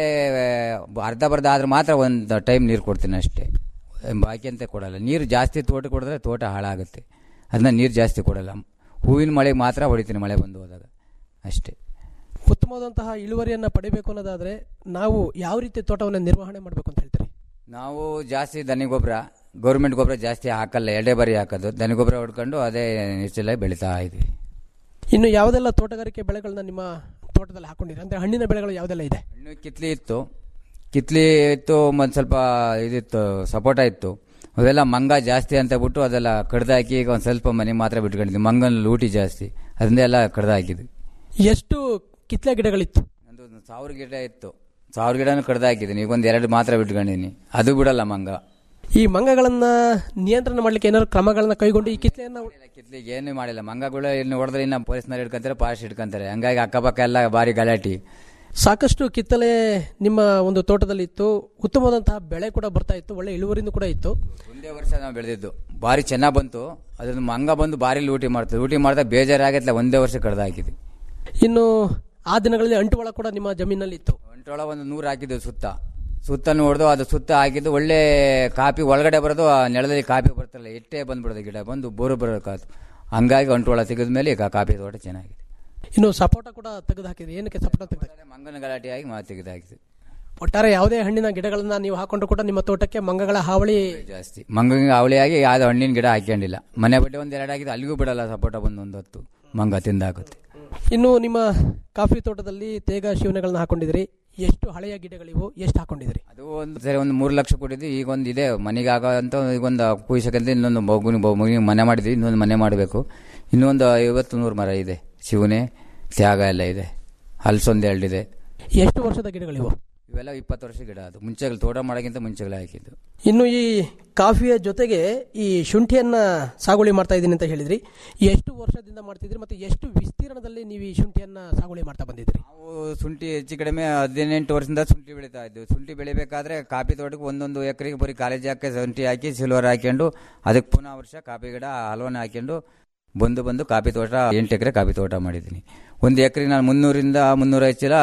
ಆ, ಅರ್ಧ ಬರ್ಧ ಆದ್ರೆ ಮಾತ್ರ ಒಂದು ಟೈಮ್ ನೀರು ಕೊಡ್ತೀನಿ ಅಷ್ಟೇ ಬಾಕಿ ಅಂತ ಕೊಡಲ್ಲ ನೀರು ಜಾಸ್ತಿ ತೋಟ ಕೊಡಿದ್ರೆ ತೋಟ ಹಾಳಾಗುತ್ತೆ ಅದನ್ನ ನೀರು ಜಾಸ್ತಿ ಕೊಡಲ್ಲ ಹೂವಿನ ಮಳೆಗೆ ಮಾತ್ರ ಹೊಡಿತೀನಿ ಮಳೆ ಬಂದು ಹೋದಾಗ ಅಷ್ಟೇ ಉತ್ತಮವಾದಂತಹ ಇಳುವರಿಯನ್ನ ಪಡಿಬೇಕು ಅನ್ನೋದಾದ್ರೆ ನಾವು ಯಾವ ರೀತಿ ತೋಟವನ್ನು ನಿರ್ವಹಣೆ ಮಾಡಬೇಕು ಅಂತ ಹೇಳ್ತೀರಿ ನಾವು ಜಾಸ್ತಿ ದನಿ ಗೊಬ್ಬರ ಗೌರ್ಮೆಂಟ್ ಗೊಬ್ಬರ ಜಾಸ್ತಿ ಹಾಕಲ್ಲ ಎರಡೇ ಬಾರಿ ಹಾಕೋದು ದನಿ ಗೊಬ್ಬರ ಹೊಡ್ಕೊಂಡು ಅದೇ ನಿಶ್ಚಲ ಬೆಳೀತಾ ಇದ್ವಿ ಇನ್ನು ಯಾವುದೆಲ್ಲ ತೋಟಗಾರಿಕೆ ಬೆಳೆಗಳನ್ನ ನಿಮ್ಮ ತೋಟದಲ್ಲಿ ಹಾಕೊಂಡಿರಿ ಅಂದ್ರೆ ಹಣ್ಣಿನ ಬೆಳೆಗಳು ಯಾವುದೆಲ್ಲ ಇದೆ ಹಣ್ಣು ಕಿತ್ಲಿ ಇತ್ತು ಕಿತ್ಲಿ ಇತ್ತು ಒಂದು ಸ್ವಲ್ಪ ಇದಿತ್ತು ಸಪೋಟ ಇತ್ತು ಅವೆಲ್ಲ ಮಂಗ ಜಾಸ್ತಿ ಅಂತ ಬಿಟ್ಟು ಅದೆಲ್ಲ ಕಡ್ದಾಕಿ ಈಗ ಒಂದು ಸ್ವಲ್ಪ ಮನೆ ಮಾತ್ರ ಬಿಟ್ಕೊಂಡಿದ್ವಿ ಮಂಗನ ಲೂಟಿ ಜಾಸ್ತಿ ಅದರಿಂದ ಎಲ್ಲ ಕಡ್ದಾಕಿದ್ವಿ ಎಷ್ಟು ಕಿತ್ಲೆ ಗಿಡಗಳಿತ್ತು ಒಂದು ಸಾವಿರ ಗಿಡ ಇತ್ತು ಸಾವಿರ ಗಿಡನೂ ಕಡ್ದಾಕಿದ್ದೀನಿ ಈಗ ಒಂದು ಎರಡು ಮಾತ್ರ ಬಿಟ್ಕೊಂಡಿದ್ದೀನಿ ಅದು ಬಿಡಲ್ಲ ಮಂಗ ಈ ಮಂಗಗಳನ್ನ ನಿಯಂತ್ರಣ ಮಾಡ್ಲಿಕ್ಕೆ ಏನಾದ್ರು ಕ್ರಮಗಳನ್ನ ಕೈಗೊಂಡು ಈ ಕಿತ್ಲೆಯನ್ನ ಕಿತ್ಲಿಗೆ ಏನು ಮಾಡಿಲ್ಲ ಮಂಗಗಳು ಇನ್ನು ಹೊಡೆದ್ರೆ ಇನ್ನು ಪೊಲೀಸ್ನವ್ರು ಹಿಡ್ಕೊಂತಾರೆ ಫಾರೆಸ್ಟ್ ಹಿಡ್ಕೊಂತಾರೆ ಹಂಗಾಗಿ ಅಕ್ಕಪಕ್ಕ ಎಲ್ಲ ಭಾರಿ ಗಲಾಟಿ ಸಾಕಷ್ಟು ಕಿತ್ತಲೆ ನಿಮ್ಮ ಒಂದು ತೋಟದಲ್ಲಿ ಇತ್ತು ಉತ್ತಮವಾದಂತಹ ಬೆಳೆ ಕೂಡ ಬರ್ತಾ ಇತ್ತು ಒಳ್ಳೆ ಇಳುವರಿನೂ ಕೂಡ ಇತ್ತು ಒಂದೇ ವರ್ಷ ನಾವು ಬೆಳೆದಿದ್ದು ಭಾರಿ ಚೆನ್ನಾಗಿ ಬಂತು ಅದನ್ನು ಮಂಗ ಬಂದು ಭಾರಿ ಲೂಟಿ ಮಾಡ್ತದೆ ಲೂಟಿ ಮಾಡ್ತಾ ಬೇಜಾರಾಗೈತಲ್ಲ ಒಂದೇ ವರ್ಷ ಕಡ್ದು ಹಾಕಿದ್ವಿ ಇನ್ನು ಆ ದಿನಗಳಲ್ಲಿ ಅಂಟುವಳ ಕೂಡ ನಿಮ್ಮ ಜಮೀನಲ್ಲಿ ಇತ್ತು ಒಂಟೊಳ ಒಂದು ನೂರು ಹಾಕಿದ್ವಿ ಸುತ್ತ ಸುತ್ತ ನೋಡ್ದು ಅದು ಸುತ್ತ ಹಾಕಿದ್ದು ಒಳ್ಳೆ ಕಾಪಿ ಒಳಗಡೆ ಬರೋದು ಆ ನೆಲದಲ್ಲಿ ಕಾಪಿ ಬರ್ತಲ್ಲ ಎಟ್ಟೆ ಬಂದ್ಬಿಡೋದು ಗಿಡ ಬಂದು ಬೋರು ಬರೋಕಾತು ಹಂಗಾಗಿ ಒಂಟೊಳ ತೆಗೆದ ಮೇಲೆ ಈಗ ಕಾಪಿ ತೋಟ ಚೆನ್ನಾಗಿದೆ ಇನ್ನು ಸಪೋಟ ಕೂಡ ತೆಗೆದು ಹಾಕಿದ್ರಿ ಏನಕ್ಕೆ ಸಪೋಟ ತೆಗೆದು ಮಂಗನ ಗಲಾಟೆಯಾಗಿ ಮಾ ತೆಗೆದು ಹಾಕಿದ್ವಿ ಒಟ್ಟಾರೆ ಯಾವುದೇ ಹಣ್ಣಿನ ಗಿಡಗಳನ್ನ ನೀವು ಹಾಕೊಂಡ್ರು ಕೂಡ ನಿಮ್ಮ ತೋಟಕ್ಕೆ ಮಂಗಗಳ ಹಾವಳಿ ಜಾಸ್ತಿ ಮಂಗಂಗೆ ಅವಳಿಯಾಗಿ ಯಾವ್ದು ಹಣ್ಣಿನ ಗಿಡ ಹಾಕೊಂಡಿಲ್ಲ ಮನೆ ಬಡ್ಡೆ ಒಂದ್ ಎರಡು ಹಾಕಿದ್ದು ಅಲ್ಲಿಗೂ ಬಿಡಲ್ಲ ಸಪೋಟ ಬಂದು ಒಂದು ಹೊತ್ತು ಮಂಗ ತಿಂದಾಗುತ್ತೆ ಇನ್ನು ನಿಮ್ಮ ಕಾಫಿ ತೋಟದಲ್ಲಿ ತೇಗ ಶಿವನೆಗಳನ್ನ ಹಾಕೊಂಡಿದ್ರಿ ಎಷ್ಟು ಹಳೆಯ ಗಿಡಗಳಿವು ಎಷ್ಟು ಹಾಕೊಂಡಿದ್ರಿ ಅದು ಒಂದು ಸರಿ ಒಂದು ಮೂರು ಲಕ್ಷ ಕೊಟ್ಟಿದ್ವಿ ಈಗ ಒಂದು ಇದೆ ಮನೆಗೆ ಆಗೋ ಅಂತ ಈಗ ಒಂದು ಕುಯ್ಸಕ್ಕಂತ ಇನ್ನೊಂದು ಮಗುನಿ ಮಗುನಿಗೆ ಮನೆ ಮಾಡಿದ್ವಿ ಇನ್ನೊಂದು ಮನೆ ಮಾಡಬೇಕು ಇನ್ನೊಂದು ಐವತ್ತು ನೂರು ಮರ ಇದೆ ಶಿವನೆ ತ್ಯಾಗ ಎಲ್ಲ ಇದೆ ಹಲ್ಸೊಂದು ಎರಡಿದೆ ಎಷ್ಟು ವರ್ಷದ ಗಿಡಗಳಿವು ಇವೆಲ್ಲ ಇಪ್ಪತ್ತು ವರ್ಷ ಗಿಡ ಅದು ಮುಂಚೆಗಳು ತೋಟ ಮಾಡೋಕ್ಕಿಂತ ಮುಂಚೆಗಳೇ ಹಾಕಿದ್ದು ಇನ್ನು ಈ ಕಾಫಿಯ ಜೊತೆಗೆ ಈ ಶುಂಠಿಯನ್ನ ಸಾಗುವಳಿ ಮಾಡ್ತಾ ಇದ್ದೀನಿ ಅಂತ ಹೇಳಿದ್ರಿ ಎಷ್ಟು ವರ್ಷದಿಂದ ಮಾಡ್ತಿದ್ರಿ ಮತ್ತೆ ಎಷ್ಟು ವಿಸ್ತೀರ್ಣದಲ್ಲಿ ನೀವು ಈ ಶುಂಠಿಯನ್ನ ಸಾಗುವಳಿ ಮಾಡ್ತಾ ಬಂದಿದ್ರಿ ನಾವು ಶುಂಠಿ ಹೆಚ್ಚು ಕಡಿಮೆ ಹದಿನೆಂಟು ವರ್ಷದಿಂದ ಶುಂಠಿ ಬೆಳೀತಾ ಇದ್ವಿ ಶುಂಠಿ ಬೆಳಿಬೇಕಾದ್ರೆ ಕಾಫಿ ತೋಟಕ್ಕೆ ಒಂದೊಂದು ಎಕರೆಗೆ ಬರೀ ಕಾಲೇಜ್ ಹಾಕಿ ಶುಂಠಿ ಹಾಕಿ ಸಿಲ್ವರ್ ಹಾಕೊಂಡು ಅದಕ್ಕೆ ಪುನಃ ವರ್ಷ ಕಾಫಿ ಗಿಡ ಹಲವನ್ನ ಹಾಕೊಂಡು ಬಂದು ಬಂದು ಕಾಫಿ ತೋಟ ಎಂಟು ಎಕರೆ ಕಾಫಿ ತೋಟ ಮಾಡಿದ್ದೀನಿ ಒಂದು ಎಕರೆಗೆ ನಾನು ಮುನ್ನೂರಿಂದ ಮುನ್ನೂರೈದು ಚೀಲ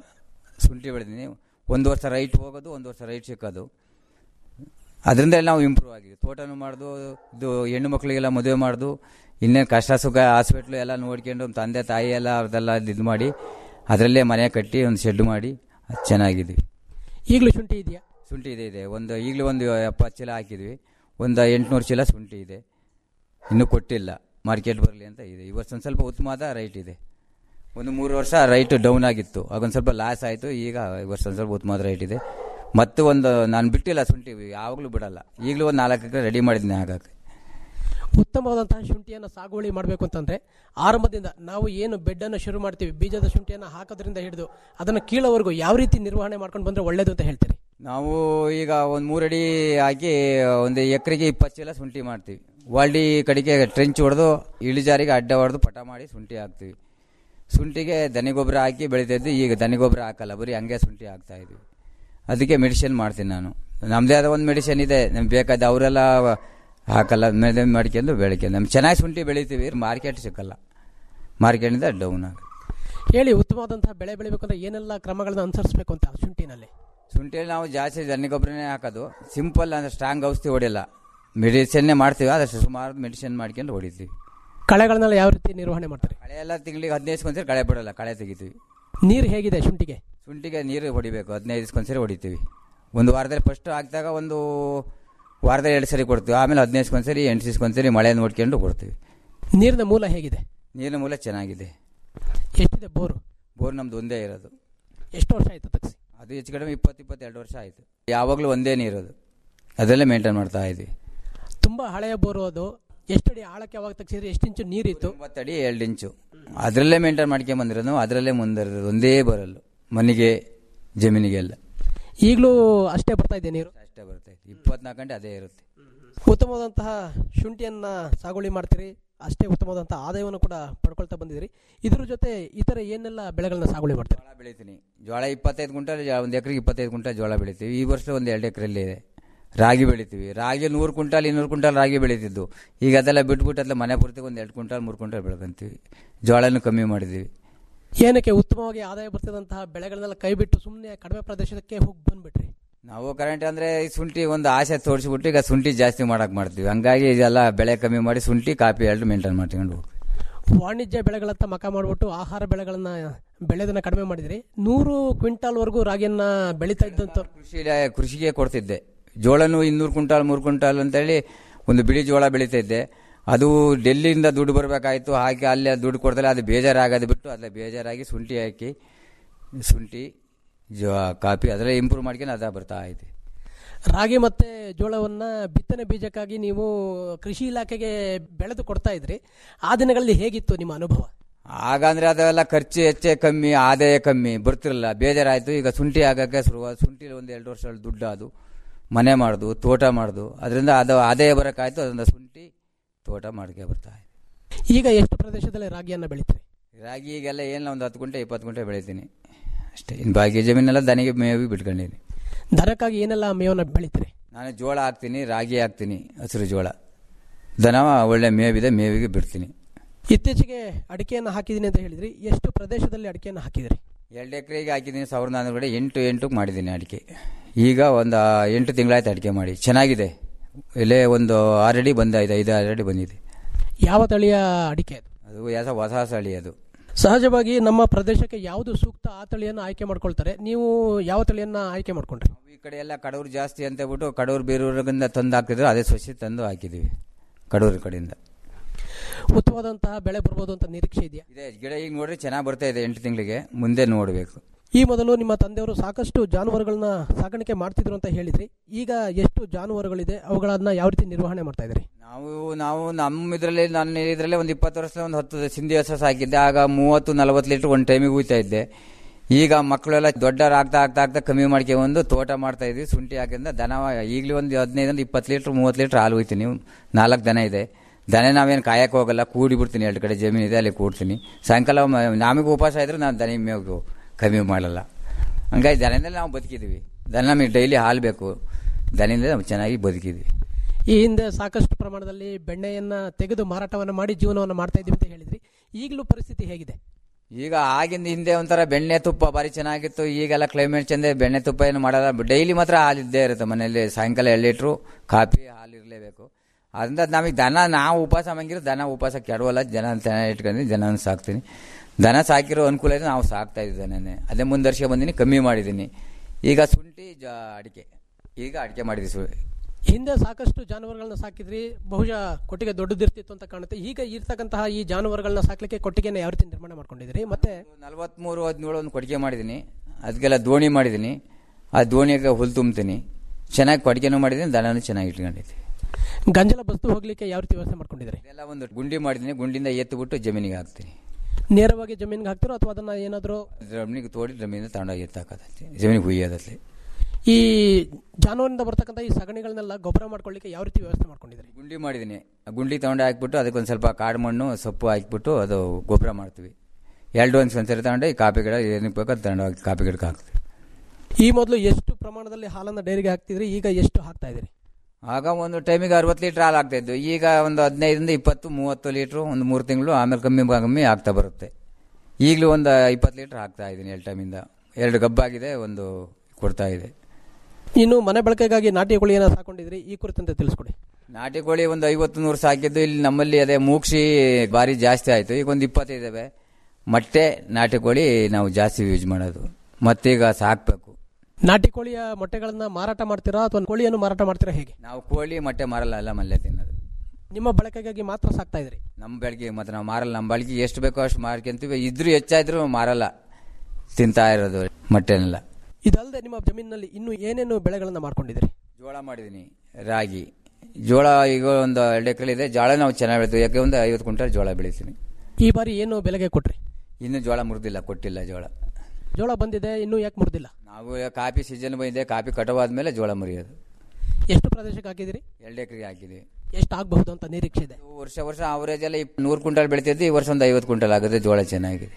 ಶುಂಠಿ ಬೆಳೆದೀನಿ ಒಂದು ವರ್ಷ ರೈಟ್ ಹೋಗೋದು ಒಂದು ವರ್ಷ ರೈಟ್ ಸಿಕ್ಕೋದು ಅದರಿಂದ ನಾವು ಇಂಪ್ರೂವ್ ಆಗಿದೆ ತೋಟನೂ ಮಾಡ್ದು ಇದು ಹೆಣ್ಣು ಮಕ್ಕಳಿಗೆಲ್ಲ ಮದುವೆ ಮಾಡ್ದು ಇನ್ನೇನು ಕಷ್ಟ ಸುಖ ಹಾಸ್ಪಿಟ್ಲು ಎಲ್ಲ ನೋಡ್ಕೊಂಡು ತಂದೆ ತಾಯಿ ಎಲ್ಲ ಅವ್ರದ್ದೆಲ್ಲ ಇದು ಮಾಡಿ ಅದರಲ್ಲೇ ಮನೆ ಕಟ್ಟಿ ಒಂದು ಶೆಡ್ ಮಾಡಿ ಅದ್ ಚೆನ್ನಾಗಿದ್ವಿ ಈಗಲೂ ಶುಂಠಿ ಇದೆಯಾ ಶುಂಠಿ ಇದೆ ಇದೆ ಒಂದು ಈಗಲೂ ಒಂದು ಎಪ್ಪತ್ತು ಚೀಲ ಹಾಕಿದ್ವಿ ಒಂದು ಎಂಟುನೂರು ಚೀಲ ಶುಂಠಿ ಇದೆ ಇನ್ನೂ ಕೊಟ್ಟಿಲ್ಲ ಮಾರ್ಕೆಟ್ ಬರಲಿ ಅಂತ ಇದೆ ಈ ವರ್ಷ ಒಂದು ಸ್ವಲ್ಪ ಉತ್ತಮವಾದ ರೈಟ್ ಇದೆ ಒಂದು ಮೂರು ವರ್ಷ ರೈಟ್ ಡೌನ್ ಆಗಿತ್ತು ಆಗೊಂದು ಸ್ವಲ್ಪ ಲಾಸ್ ಆಯಿತು ಈಗ ಈ ವರ್ಷ ಒಂದು ಸ್ವಲ್ಪ ಉತ್ತಮವಾದ ರೈಟ್ ಇದೆ ಮತ್ತು ಒಂದು ನಾನು ಬಿಟ್ಟಿಲ್ಲ ಶುಂಠಿ ಯಾವಾಗಲೂ ಬಿಡಲ್ಲ ಈಗಲೂ ಒಂದು ನಾಲ್ಕು ಎಕರೆ ರೆಡಿ ಮಾಡಿದ್ದೀನಿ ಹಾಕಕ್ಕೆ ಉತ್ತಮವಾದಂತಹ ಶುಂಠಿಯನ್ನು ಸಾಗುವಳಿ ಮಾಡಬೇಕು ಅಂತಂದ್ರೆ ಆರಂಭದಿಂದ ನಾವು ಏನು ಬೆಡ್ ಅನ್ನು ಶುರು ಮಾಡ್ತೀವಿ ಬೀಜದ ಶುಂಠಿಯನ್ನು ಹಾಕೋದ್ರಿಂದ ಹಿಡಿದು ಅದನ್ನು ಕೀಳೋವರೆಗೂ ಯಾವ ರೀತಿ ನಿರ್ವಹಣೆ ಮಾಡ್ಕೊಂಡು ಬಂದ್ರೆ ಒಳ್ಳೇದು ಅಂತ ಹೇಳ್ತೀರಿ ನಾವು ಈಗ ಒಂದು ಮೂರಡಿ ಹಾಕಿ ಒಂದು ಎಕರೆಗೆ ಇಪ್ಪತ್ತು ಚೀಲ ಶುಂಠಿ ಮಾಡ್ತೀವಿ ವಾಲ್ಡಿ ಕಡೆಗೆ ಟ್ರೆಂಚ್ ಹೊಡೆದು ಇಳಿಜಾರಿಗೆ ಅಡ್ಡ ಹೊಡೆದು ಪಟ ಮಾಡಿ ಶುಂಠಿ ಹಾಕ್ತೀವಿ ಶುಂಠಿಗೆ ದನಿ ಗೊಬ್ಬರ ಹಾಕಿ ಬೆಳೀತಾ ಇದ್ದು ಈಗ ದನಿ ಗೊಬ್ಬರ ಹಾಕಲ್ಲ ಬರೀ ಹಂಗೆ ಶುಂಠಿ ಹಾಕ್ತಾ ಇದ್ವಿ ಅದಕ್ಕೆ ಮೆಡಿಸಿನ್ ಮಾಡ್ತೀನಿ ನಾನು ನಮ್ಮದೇ ಆದ ಒಂದು ಮೆಡಿಸಿನ್ ಇದೆ ನಮ್ಗೆ ಬೇಕಾದ ಅವರೆಲ್ಲ ಹಾಕಲ್ಲ ಮೇಲೆ ಮಾಡ್ಕೊಂಡು ಬೆಳಿಗ್ಗೆ ನಮ್ಗೆ ಚೆನ್ನಾಗಿ ಶುಂಠಿ ಬೆಳಿತೀವಿ ಮಾರ್ಕೆಟ್ ಸಿಕ್ಕಲ್ಲ ಮಾರ್ಕೆಟಿಂದ ಡೌನ್ ಆಗುತ್ತೆ ಹೇಳಿ ಉತ್ತಮವಾದಂತಹ ಬೆಳೆ ಬೆಳಿಬೇಕಂದ್ರೆ ಏನೆಲ್ಲ ಕ್ರಮಗಳನ್ನ ಅನುಸರಿಸಬೇಕು ಅಂತ ಶುಂಠಿನಲ್ಲಿ ಶುಂಠಿಯಲ್ಲಿ ನಾವು ಜಾಸ್ತಿ ದನಿ ಗೊಬ್ಬರನೇ ಹಾಕೋದು ಸಿಂಪಲ್ ಅಂದ್ರೆ ಸ್ಟ್ರಾಂಗ್ ಔಷಧಿ ಹೊಡಿಯಲ್ಲ ಮೆಡಿಸಿನ್ನೇ ಮಾಡ್ತೀವಿ ಅದಷ್ಟು ಸುಮಾರು ಮೆಡಿಸಿನ್ ಮಾಡ್ಕೊಂಡು ಹೊಡಿತೀವಿ ಕಳೆಗಳನ್ನೆಲ್ಲ ಯಾವ ರೀತಿ ನಿರ್ವಹಣೆ ಮಾಡ್ತಾರೆ ಕಳೆ ಎಲ್ಲ ತಿಂಗಳಿಗೆ ಹದಿನೈದು ದಿವಸಕ್ಕೊಂದ್ಸರಿ ಕಳೆ ಬಿಡಲ್ಲ ಕಳೆ ತೆಗಿತೀವಿ ನೀರು ಹೇಗಿದೆ ಶುಂಠಿಗೆ ಶುಂಠಿಗೆ ನೀರು ಹೊಡಿಬೇಕು ಹದಿನೈದು ದಿವಸಕ್ಕೊಂದ್ಸರಿ ಹೊಡಿತೀವಿ ಒಂದು ವಾರದಲ್ಲಿ ಫಸ್ಟ್ ಹಾಕಿದಾಗ ಒಂದು ವಾರದಲ್ಲಿ ಎರಡು ಸರಿ ಕೊಡ್ತೀವಿ ಆಮೇಲೆ ಹದಿನೈದು ದಿವಸಕ್ಕೊಂದ್ಸರಿ ಎಂಟು ದಿವಸಕ್ಕೊಂದ್ಸರಿ ಮಳೆ ನೋಡ್ಕೊಂಡು ಕೊಡ್ತೀವಿ ನೀರಿನ ಮೂಲ ಹೇಗಿದೆ ನೀರಿನ ಮೂಲ ಚೆನ್ನಾಗಿದೆ ಎಷ್ಟಿದೆ ಬೋರು ಬೋರ್ ನಮ್ದು ಒಂದೇ ಇರೋದು ಎಷ್ಟು ವರ್ಷ ಆಯ್ತು ತಗ್ಸಿ ಅದು ಹೆಚ್ಚು ಕಡಿಮೆ ಇಪ್ಪತ್ತು ಇಪ್ಪತ್ತೆರಡು ವರ್ಷ ಆಯಿತು ಯಾವಾಗಲೂ ಒಂದೇ ನೀರೋದು ಅದರಲ್ಲೇ ಮೇಂಟೈನ್ ಮಾಡ್ತಾ ಇದ್ವಿ ತುಂಬಾ ಹಳೆಯ ಬೋರು ಅದು ಎಷ್ಟಡಿ ಆಳಕ್ಕೆ ಯಾವಾಗ ತಗ್ಸಿದ್ರೆ ಎಷ್ಟು ಇಂಚು ನೀರಿತ್ತು ಮೂವತ್ತಡಿ ಎರಡು ಇಂಚು ಅದರಲ್ಲೇ ಮೇಂಟೈನ್ ಮಾಡ್ಕೊಂಡ್ ಬಂದಿರೋದು ಅದರಲ್ಲೇ ಮುಂದರಿರೋದು ಒಂದೇ ಬರಲ್ಲು ಮನೆಗೆ ಜಮೀನಿಗೆ ಎಲ್ಲ ಈಗಲೂ ಅಷ್ಟೇ ಬರ್ತಾ ಇದೆ ನೀರು ಅಷ್ಟೇ ಬರುತ್ತೆ ಇಪ್ಪತ್ನಾಲ್ಕು ಗಂಟೆ ಅದೇ ಇರುತ್ತೆ ಉತ್ತಮವಾದಂತಹ ಶುಂಠಿಯನ್ನ ಸಾಗುವಳಿ ಮಾಡ್ತೀರಿ ಅಷ್ಟೇ ಉತ್ತಮವಾದಂತಹ ಆದಾಯವನ್ನು ಕೂಡ ಪಡ್ಕೊಳ್ತಾ ಬಂದಿದ್ದೀರಿ ಇದ್ರ ಜೊತೆ ಇತರ ಏನೆಲ್ಲ ಬೆಳೆಗಳನ್ನ ಸಾಗುವಳಿ ಮಾಡ್ತೀರಿ ಜೋಳ ಬೆಳಿತೀನಿ ಜೋಳ ಇಪ್ಪತ್ತೈದು ಗುಂಟಲ್ ಒಂದು ಎಕರೆಗೆ ಇಪ್ಪತ್ತೈದು ಕುಂಟಲ್ ಜೋಳ ಬೆಳಿತೀವಿ ಈ ವರ್ಷ ಒಂದು ಎರಡು ಎಕರೆಯಲ್ಲಿ ಇದೆ ರಾಗಿ ಬೆಳಿತೀವಿ ರಾಗಿ ನೂರು ಕುಂಟಲ್ ಇನ್ನೂರು ಕುಂಟಲ್ ರಾಗಿ ಬೆಳೀತಿದ್ದು ಈಗ ಅದೆಲ್ಲ ಬಿಟ್ಬಿಟ್ಟು ಅದೆಲ್ಲ ಮನೆ ಪೂರ್ತಿ ಒಂದು ಎರಡು ಕುಂಟಲ್ ಮೂರು ಕುಂಟಲ್ ಬೆಳ್ಕೊಂತೀವಿ ಜೋಳನೂ ಕಮ್ಮಿ ಮಾಡಿದ್ದೀವಿ ಏನಕ್ಕೆ ಉತ್ತಮವಾಗಿ ಆದಾಯ ಬರ್ತಿದಂತಹ ಬೆಳೆಗಳನ್ನೆಲ್ಲ ಕೈ ಬಿಟ್ಟು ಸುಮ್ಮನೆ ಕಡಿಮೆ ಪ್ರದೇಶಕ್ಕೆ ಹೋಗಿ ಬಂದ್ಬಿಟ್ರಿ ನಾವು ಕರೆಂಟ್ ಅಂದ್ರೆ ಈ ಶುಂಠಿ ಒಂದು ಆಸೆ ತೋರಿಸ್ಬಿಟ್ಟು ಈಗ ಶುಂಠಿ ಜಾಸ್ತಿ ಮಾಡಕ್ ಮಾಡ್ತೀವಿ ಹಂಗಾಗಿ ಇದೆಲ್ಲ ಬೆಳೆ ಕಮ್ಮಿ ಮಾಡಿ ಶುಂಠಿ ಕಾಫಿ ಎರಡು ಮೇಂಟೈನ್ ಮಾಡ್ಕೊಂಡು ಹೋಗ್ತೀವಿ ವಾಣಿಜ್ಯ ಬೆಳೆಗಳತ್ತ ಮಕ ಮಾಡಿಬಿಟ್ಟು ಆಹಾರ ಬೆಳೆಗಳನ್ನ ಬೆಳೆದನ್ನ ಕಡಿಮೆ ಮಾಡಿದ್ರಿ ನೂರು ಕ್ವಿಂಟಾಲ್ ವರೆಗೂ ರಾಗಿಯನ್ನ ಬೆಳೀತಾ ಇದ್ದಂತ ಕೃಷಿ ಕೃಷಿಗೆ ಕೊಡ್ತಿದ್ದೆ ಜೋಳನು ಇನ್ನೂರು ಕುಂಟಾಲ್ ಮೂರು ಕುಂಟಾಲ್ ಅಂತೇಳಿ ಒಂದು ಬಿಳಿ ಜೋಳ ಬೆಳೀತಾ ಇದ್ದೆ ಅದು ಡೆಲ್ಲಿಯಿಂದ ದುಡ್ಡು ಬರಬೇಕಾಯ್ತು ಹಾಕಿ ಅಲ್ಲೇ ದುಡ್ಡು ಕೊಡ್ತಾರೆ ಅದು ಬೇಜಾರಾಗೋದು ಬಿಟ್ಟು ಅಲ್ಲೇ ಬೇಜಾರಾಗಿ ಶುಂಠಿ ಹಾಕಿ ಶುಂಠಿ ಜೋ ಕಾಫಿ ಅದರಲ್ಲೇ ಇಂಪ್ರೂವ್ ಮಾಡ್ಕೊಂಡು ಅದ ಬರ್ತಾ ಐತೆ ರಾಗಿ ಮತ್ತೆ ಜೋಳವನ್ನ ಬಿತ್ತನೆ ಬೀಜಕ್ಕಾಗಿ ನೀವು ಕೃಷಿ ಇಲಾಖೆಗೆ ಬೆಳೆದು ಕೊಡ್ತಾ ಇದ್ರಿ ಆ ದಿನಗಳಲ್ಲಿ ಹೇಗಿತ್ತು ನಿಮ್ಮ ಅನುಭವ ಆಗ ಅಂದ್ರೆ ಅದೆಲ್ಲ ಖರ್ಚು ಹೆಚ್ಚೆ ಕಮ್ಮಿ ಆದಾಯ ಕಮ್ಮಿ ಬರ್ತಿರಲಿಲ್ಲ ಬೇಜಾರಾಯ್ತು ಈಗ ಶುಂಠಿ ಆಗಕ್ಕೆ ಶುರುವಾದ ಶುಂಠಿಲಿ ಒಂದು ಎರಡು ವರ್ಷ ದುಡ್ಡು ಅದು ಮನೆ ಮಾಡ್ದು ತೋಟ ಮಾಡ್ದು ಅದರಿಂದ ಅದು ಆದಾಯ ಬರೋಕ್ಕಾಯ್ತು ಅದರಿಂದ ಶುಂಠಿ ತೋಟ ಮಾಡ್ಕೆ ಬರ್ತಾ ಇದೆ ಈಗ ಎಷ್ಟು ಪ್ರದೇಶದಲ್ಲಿ ರಾಗಿಯನ್ನ ಬೆಳಿತೀರಿ ರಾಗಿ ಈಗೆಲ್ಲ ಏನಿಲ್ಲ ಒಂದು ಹತ್ತು ಗುಂಟೆ ಇಪ್ಪತ್ತು ಗುಂಟೆ ಬೆಳಿತೀನಿ ಅಷ್ಟೇ ಇನ್ನು ಬಾಕಿ ಜಮೀನೆಲ್ಲ ದನಿಗೆ ಮೇವಿ ಬಿಟ್ಕೊಂಡಿನಿ ದನಕ್ಕಾಗಿ ಏನೆಲ್ಲ ಮೇವನ್ನ ಬೆಳಿತೀರಿ ನಾನು ಜೋಳ ಹಾಕ್ತೀನಿ ರಾಗಿ ಹಾಕ್ತೀನಿ ಹಸಿರು ಜೋಳ ದನ ಒಳ್ಳೆ ಮೇವಿದೆ ಮೇವಿಗೆ ಬಿಡ್ತೀನಿ ಇತ್ತೀಚೆಗೆ ಅಡಿಕೆಯನ್ನು ಹಾಕಿದ್ದೀನಿ ಅಂತ ಹೇಳಿದ್ರಿ ಎಷ್ಟು ಪ್ರದೇಶದಲ್ಲಿ ಅಡಿಕೆಯನ್ನು ಹಾಕಿದ್ರಿ ಎರಡು ಎಕರೆಗೆ ಹಾಕಿದ್ದೀನಿ ಸಾವಿರದ ನಾನ್ನೂರು ಕಡೆ ಎಂಟು ಎಂಟಕ್ಕೆ ಮಾಡಿದ್ದೀನಿ ಅಡಿಕೆ ಈಗ ಒಂದು ಎಂಟು ತಿಂಗಳಾಯ್ತು ಅಡಿಕೆ ಮಾಡಿ ಚೆನ್ನಾಗಿದೆ ಎಲೆ ಒಂದು ಆರಡಿ ಬಂದಾಯ್ತು ಐದು ಆರಡಿ ಬಂದಿದೆ ಯಾವ ತಳಿಯ ಅಡಿಕೆ ಅದು? ಅದು ಯಾಸ ಹೊಸ ತಳಿ ಅದು ಸಹಜವಾಗಿ ನಮ್ಮ ಪ್ರದೇಶಕ್ಕೆ ಯಾವುದು ಸೂಕ್ತ ಆ ತಳಿಯನ್ನು ಆಯ್ಕೆ ಮಾಡ್ಕೊಳ್ತಾರೆ ನೀವು ಯಾವ ತಳಿಯನ್ನ ಆಯ್ಕೆ ಮಾಡ್ಕೊಂಡ್ರಿ ಈ ಕಡೆ ಎಲ್ಲ ಕಡೂರು ಜಾಸ್ತಿ ಅಂತ ಹೇಳ್ಬಿಟ್ಟು ಕಡೂರು ಬೇರೂರಿಗಿಂದ ತಂದು ಹಾಕಿದ್ರು ಅದೇ ಸೊಸಿ ತಂದು ಹಾಕಿದ್ದೀವಿ ಕಡೂರು ಕಡೆಯಿಂದ ಉತ್ತಮವಾದಂತಹ ಬೆಳೆ ಬರ್ಬೋದು ಅಂತ ನಿರೀಕ್ಷೆ ಇದೆಯಾ ಇದೆ ಗಿಡ ಈಗ ನೋಡ್ರಿ ಚೆನ್ನಾಗಿ ಬರ್ತಾ ಇದೆ ಎಂಟು ತಿಂಗಳಿಗೆ ಮುಂದೆ ನೋಡಬೇಕು ಈ ಮೊದಲು ನಿಮ್ಮ ತಂದೆಯವರು ಸಾಕಷ್ಟು ಜಾನುವಾರುಗಳನ್ನ ಸಾಕಾಣಿಕೆ ಮಾಡ್ತಿದ್ರು ಅಂತ ಹೇಳಿದ್ರಿ ಈಗ ಎಷ್ಟು ಜಾನುವಾರುಗಳಿದೆ ಅವುಗಳನ್ನ ಯಾವ ರೀತಿ ನಿರ್ವಹಣೆ ಮಾಡ್ತಾ ಇದ್ರಿ ನಾವು ನಾವು ನಮ್ಮ ಇದರಲ್ಲಿ ನನ್ನ ಇದರಲ್ಲೇ ಒಂದು ಇಪ್ಪತ್ತು ವರ್ಷ ಒಂದು ಹತ್ತು ಸಿಂಧಿ ಹಸ ಸಾಕಿದ್ದೆ ಆಗ ಮೂವತ್ತು ನಲವತ್ತು ಲೀಟರ್ ಒಂದು ಟೈಮಿಗೆ ಹೋಗ್ತಾ ಇದ್ದೆ ಈಗ ಮಕ್ಕಳೆಲ್ಲ ದೊಡ್ಡವ್ರು ಆಗ್ತಾ ಆಗ್ತಾ ಆಗ್ತಾ ಕಮ್ಮಿ ಮಾಡ್ಕೊಂಡು ತೋಟ ಮಾಡ್ತಾ ಇದ್ವಿ ಶುಂಠಿ ಹಾಕಿಂದ ದನ ಈಗಲೂ ಒಂದು ಹದಿನೈದು ಇಪ್ಪತ್ತು ಲೀಟ್ರ್ ಮೂವತ್ತು ಲೀಟ್ರ್ ಹಾಲು ಹೋಯ್ತೀನಿ ನಾಲ್ಕು ದನ ಇದೆ ದನ ನಾವೇನು ಕಾಯಕ್ಕೆ ಹೋಗಲ್ಲ ಕೂಡಿ ಬಿಡ್ತೀನಿ ಎರಡು ಕಡೆ ಜಮೀನು ಇದೆ ಅಲ್ಲಿ ಕೂಡ್ತೀನಿ ಸಾಯಂಕಾಲ ಮ- ನಮಗೆ ಉಪವಾಸ ಇದ್ರೆ ನಾನು ದನ ಮೇವು ಕಮ್ಮಿ ಮಾಡಲ್ಲ ಹಂಗಾಗಿ ದನದಲ್ಲಿ ನಾವು ಬದುಕಿದ್ದೀವಿ ದನ ನಮಗೆ ಡೈಲಿ ಹಾಲು ಬೇಕು ದನದಿಂದ ನಾವು ಚೆನ್ನಾಗಿ ಬದುಕಿದ್ವಿ ಈ ಹಿಂದೆ ಸಾಕಷ್ಟು ಪ್ರಮಾಣದಲ್ಲಿ ಬೆಣ್ಣೆಯನ್ನ ತೆಗೆದು ಮಾರಾಟವನ್ನ ಮಾಡಿ ಜೀವನವನ್ನ ಮಾಡ್ತಾ ಇದ್ದೀವಿ ಅಂತ ಹೇಳಿದ್ರಿ ಈಗಲೂ ಪರಿಸ್ಥಿತಿ ಹೇಗಿದೆ ಈಗ ಆಗಿಂದ ಹಿಂದೆ ಒಂಥರ ಬೆಣ್ಣೆ ತುಪ್ಪ ಭಾರಿ ಚೆನ್ನಾಗಿತ್ತು ಈಗೆಲ್ಲ ಕ್ಲೈಮೇಟ್ ಚಂದ ಬೆಣ್ಣೆ ತುಪ್ಪ ಏನು ಮಾಡಲ್ಲ ಡೈಲಿ ಮಾತ್ರ ಹಾಲು ಇದ್ದೇ ಇರುತ್ತೆ ಮನೆಯಲ್ಲಿ ಸಾಯಂಕಾಲ ಎರಡು ಲೀಟ್ರು ಕಾಫಿ ಹಾಲು ಇರಲೇಬೇಕು ಅದರಿಂದ ನಮಗೆ ದನ ನಾವು ಉಪವಾಸ ಮಂಗಿರೋ ದನ ಉಪವಾಸ ಕೆಡವಲ್ಲ ಜನ ಚೆನ್ನಾಗಿ ಇಟ್ಕೊಂಡು ದನ ಸಾಕ್ತೀನಿ ದನ ಸಾಕಿರೋ ಅನುಕೂಲ ಇದೆ ನಾವು ಸಾಕ್ತಾ ಇದ್ದೀವಿ ದನನೇ ಅದೇ ಮುಂದರ್ಷ ಬಂದಿನಿ ಕಮ್ಮಿ ಮಾಡಿದ್ದೀನಿ ಈಗ ಶುಂಠಿ ಜ ಅಡಿಕೆ ಈಗ ಅಡಿಕೆ ಮಾಡಿದ್ವಿ ಸು ಹಿಂದೆ ಸಾಕಷ್ಟು ಜಾನುವಾರುಗಳನ್ನ ಸಾಕಿದ್ರಿ ಬಹುಶಃ ಕೊಟ್ಟಿಗೆ ದೊಡ್ಡದಿರ್ತಿತ್ತು ಅಂತ ಕಾಣುತ್ತೆ ಈಗ ಇರ್ತಕ್ಕಂತಹ ಈ ಜಾನುವಾರುಗಳನ್ನ ಸಾಕ್ಲಿಕ್ಕೆ ಕೊಟ್ಟಿಗೆನ ಯಾವ ರೀತಿ ನಿರ್ಮಾಣ ಮಾಡ್ಕೊಂಡಿದ್ರಿ ಮತ್ತೆ ನಲ್ವತ್ಮೂರು ಹದಿನೇಳು ಒಂದು ಕೊಟ್ಟಿಗೆ ಮಾಡಿದ್ದೀನಿ ಅದಕ್ಕೆಲ್ಲ ದೋಣಿ ಮಾಡಿದ್ದೀನಿ ಆ ದೋಣಿಗೆ ಹುಲ್ ತುಂಬ್ತೀನಿ ಚೆನ್ನಾಗಿ ಕೊಟ್ಟಿಗೆನೂ ಮಾಡಿದ್ದೀನಿ ದನನೂ ಚೆನ್ನಾಗಿ ಇಟ್ಕೊಂಡಿದ್ದೀನಿ ಗಂಜಲ ಬಸ್ತು ಹೋಗ್ಲಿಕ್ಕೆ ಯಾವ ರೀತಿ ವ್ಯವಸ್ಥೆ ಮಾಡ್ಕೊಂಡಿದ್ರಿ ಎಲ್ಲ ಒಂದು ಗುಂಡಿ ಮಾಡಿದ್ದೀನಿ ಗುಂಡಿಯಿಂದ ಎತ್ತಿಬಿಟ್ಟು ಜಮೀನಿಗೆ ಹಾಕ್ತೀನಿ ನೇರವಾಗಿ ಜಮೀನಿಗೆ ಹಾಕ್ತಿರೋ ಅಥವಾ ಅದನ್ನ ಏನಾದರೂ ಡ್ರಮ್ನಿಗೆ ತೋಡಿ ಡ್ರಮ್ಮಿಂದ ತಗೊಂಡೋಗಿ ಎತ್ತಾಕತ್ತೆ ಜಮೀನಿಗೆ ಹುಯ್ಯೋದಲ್ಲಿ ಈ ಜಾನುವಾರಿಂದ ಬರ್ತಕ್ಕಂಥ ಈ ಸಗಣಿಗಳನ್ನೆಲ್ಲ ಗೊಬ್ಬರ ಮಾಡ್ಕೊಳ್ಳಿಕ್ಕೆ ಯಾವ ರೀತಿ ವ್ಯವಸ್ಥೆ ಮಾಡ್ಕೊಂಡಿದ್ರಿ ಗುಂಡಿ ಮಾಡಿದ್ದೀನಿ ಆ ಗುಂಡಿ ತಗೊಂಡು ಹಾಕ್ಬಿಟ್ಟು ಅದಕ್ಕೊಂದು ಸ್ವಲ್ಪ ಕಾಡು ಮಣ್ಣು ಸೊಪ್ಪು ಹಾಕ್ಬಿಟ್ಟು ಅದು ಗೊಬ್ಬರ ಮಾಡ್ತೀವಿ ಎರಡು ಒಂದು ಒಂದ್ಸರಿ ತಗೊಂಡು ಈ ಕಾಫಿ ಗಿಡ ಏನಕ್ಕೆ ಬೇಕೋ ಅದು ತಗೊಂಡು ಹೋಗಿ ಕಾಫಿ ಗಿಡಕ್ಕೆ ಹಾಕ್ತೀವಿ ಈ ಮೊದಲು ಎಷ್ಟು ಪ್ರಮಾಣದಲ್ಲಿ ಹಾಲನ್ನು ಡೈರಿಗೆ ಹಾಕ್ತಿದ್ರಿ ಈಗ ಎಷ್ಟು ಹಾಕ್ತಾ ಇದ್ರಿ ಆಗ ಒಂದು ಟೈಮಿಗೆ ಅರವತ್ತು ಲೀಟ್ರ್ ಹಾಲು ಆಗ್ತಾಯಿದ್ದು ಈಗ ಒಂದು ಹದಿನೈದರಿಂದ ಇಪ್ಪತ್ತು ಮೂವತ್ತು ಲೀಟ್ರು ಒಂದು ಮೂರು ತಿಂಗಳು ಆಮೇಲೆ ಕಮ್ಮಿ ಕಮ್ಮಿ ಆಗ್ತಾ ಬರುತ್ತೆ ಈಗಲೂ ಒಂದು ಇಪ್ಪತ್ತು ಲೀಟ್ರ್ ಹಾಕ್ತಾ ಇದ್ದೀನಿ ಎರಡು ಟೈಮಿಂದ ಎರಡು ಗಬ್ಬಾಗಿದೆ ಒಂದು ಕೊಡ್ತಾ ಇದೆ ಇನ್ನು ಮನೆ ಬಳಕೆಗಾಗಿ ನಾಟಿ ಕೋಳಿಯನ್ನು ಸಾಕೊಂಡಿದ್ರಿ ಈ ಕುರಿತಂತೆ ತಿಳಿಸ್ಕೊಡಿ ನಾಟಿ ಕೋಳಿ ಒಂದು ಐವತ್ತು ನೂರು ಸಾಕಿದ್ದು ಇಲ್ಲಿ ನಮ್ಮಲ್ಲಿ ಅದೇ ಮೂಕ್ಷಿ ಭಾರಿ ಜಾಸ್ತಿ ಆಯಿತು ಈಗ ಒಂದು ಇಪ್ಪತ್ತಿದ್ದಾವೆ ಮೊಟ್ಟೆ ನಾಟಿ ಕೋಳಿ ನಾವು ಜಾಸ್ತಿ ಯೂಸ್ ಮಾಡೋದು ಮತ್ತೀಗ ಸಾಕಬೇಕು ನಾಟಿ ಕೋಳಿಯ ಮೊಟ್ಟೆಗಳನ್ನ ಮಾರಾಟ ಮಾಡ್ತೀರಾ ಅಥವಾ ಕೋಳಿಯನ್ನು ಮಾರಾಟ ಮಾಡ್ತೀರಾ ಹೇಗೆ ನಾವು ಕೋಳಿ ಮೊಟ್ಟೆ ಮಾರಲ್ಲ ಎಲ್ಲ ಮಲ್ಲೆ ತಿನ್ನೋದು ನಿಮ್ಮ ಬಳಕೆಗಾಗಿ ಮಾತ್ರ ಸಾಕ್ತಾ ಇದ್ರಿ ನಮ್ಮ ಬೆಳಗ್ಗೆ ಮತ್ತೆ ನಾವು ಮಾರಲ್ಲ ನಮ್ಮ ಬಳಕೆ ಎಷ್ಟು ಬೇಕೋ ಅಷ್ಟು ಮಾರ್ಕೊಂತೀವಿ ಇದ್ರೂ ಹೆಚ್ಚಾದ್ರೂ ಮಾರಲ್ಲ ತಿಂತಾ ಇರೋದು ಮೊಟ್ಟೆನೆಲ್ಲ ಇದಲ್ಲದೆ ನಿಮ್ಮ ಜಮೀನಿನಲ್ಲಿ ಇನ್ನು ಏನೇನು ಬೆಳೆಗಳನ್ನ ಮಾಡ್ಕೊಂಡಿದ್ರಿ ಜೋಳ ಮಾಡಿದ್ದೀನಿ ರಾಗಿ ಜೋಳ ಈಗ ಒಂದು ಎರಡು ಎಕರೆ ಇದೆ ಜೋಳ ನಾವು ಚೆನ್ನಾಗಿ ಬೆಳಿತೀವಿ ಯಾಕೆ ಒಂದು ಐವತ್ತು ಕ್ವಿಂಟಲ್ ಜೋಳ ಬೆಳಿತೀನಿ ಈ ಬಾರಿ ಏನು ಬೆಲೆಗೆ ಕೊಟ್ರಿ ಇನ್ನು ಜೋಳ ಮುರಿದಿಲ್ಲ ಕೊಟ್ಟಿಲ್ಲ ಜೋಳ ಜೋಳ ಬಂದಿದೆ ಇನ್ನೂ ಯಾಕೆ ಮುರಿದಿಲ್ಲ ನಾವು ಕಾಫಿ ಸೀಸನ್ ಬಂದಿದೆ ಕಾಫಿ ಕಟವಾದ್ಮೇಲೆ ಜೋಳ ಮುರಿಯೋದು ಎಷ್ಟು ಪ್ರದೇಶಕ್ಕೆ ಹಾಕಿದಿರಿ ಎರಡು ಎಕರೆ ಹಾಕಿದ್ವಿ ಎಷ್ಟು ಆಗಬಹುದು ಅಂತ ನಿರೀಕ್ಷೆ ಇದೆ ವರ್ಷ ವರ್ಷ ಅವರೇಜ್ ಎಲ್ಲ ನೂರು ಕ್ವಿಂಟಲ್ ಬೆಳಿತಿದ್ದು ಈ ವರ್ಷ ಒಂದು ಐವತ್ತು ಕ್ವಿಂಟಲ್ ಆಗುತ್ತೆ ಜೋಳ ಚೆನ್ನಾಗಿದೆ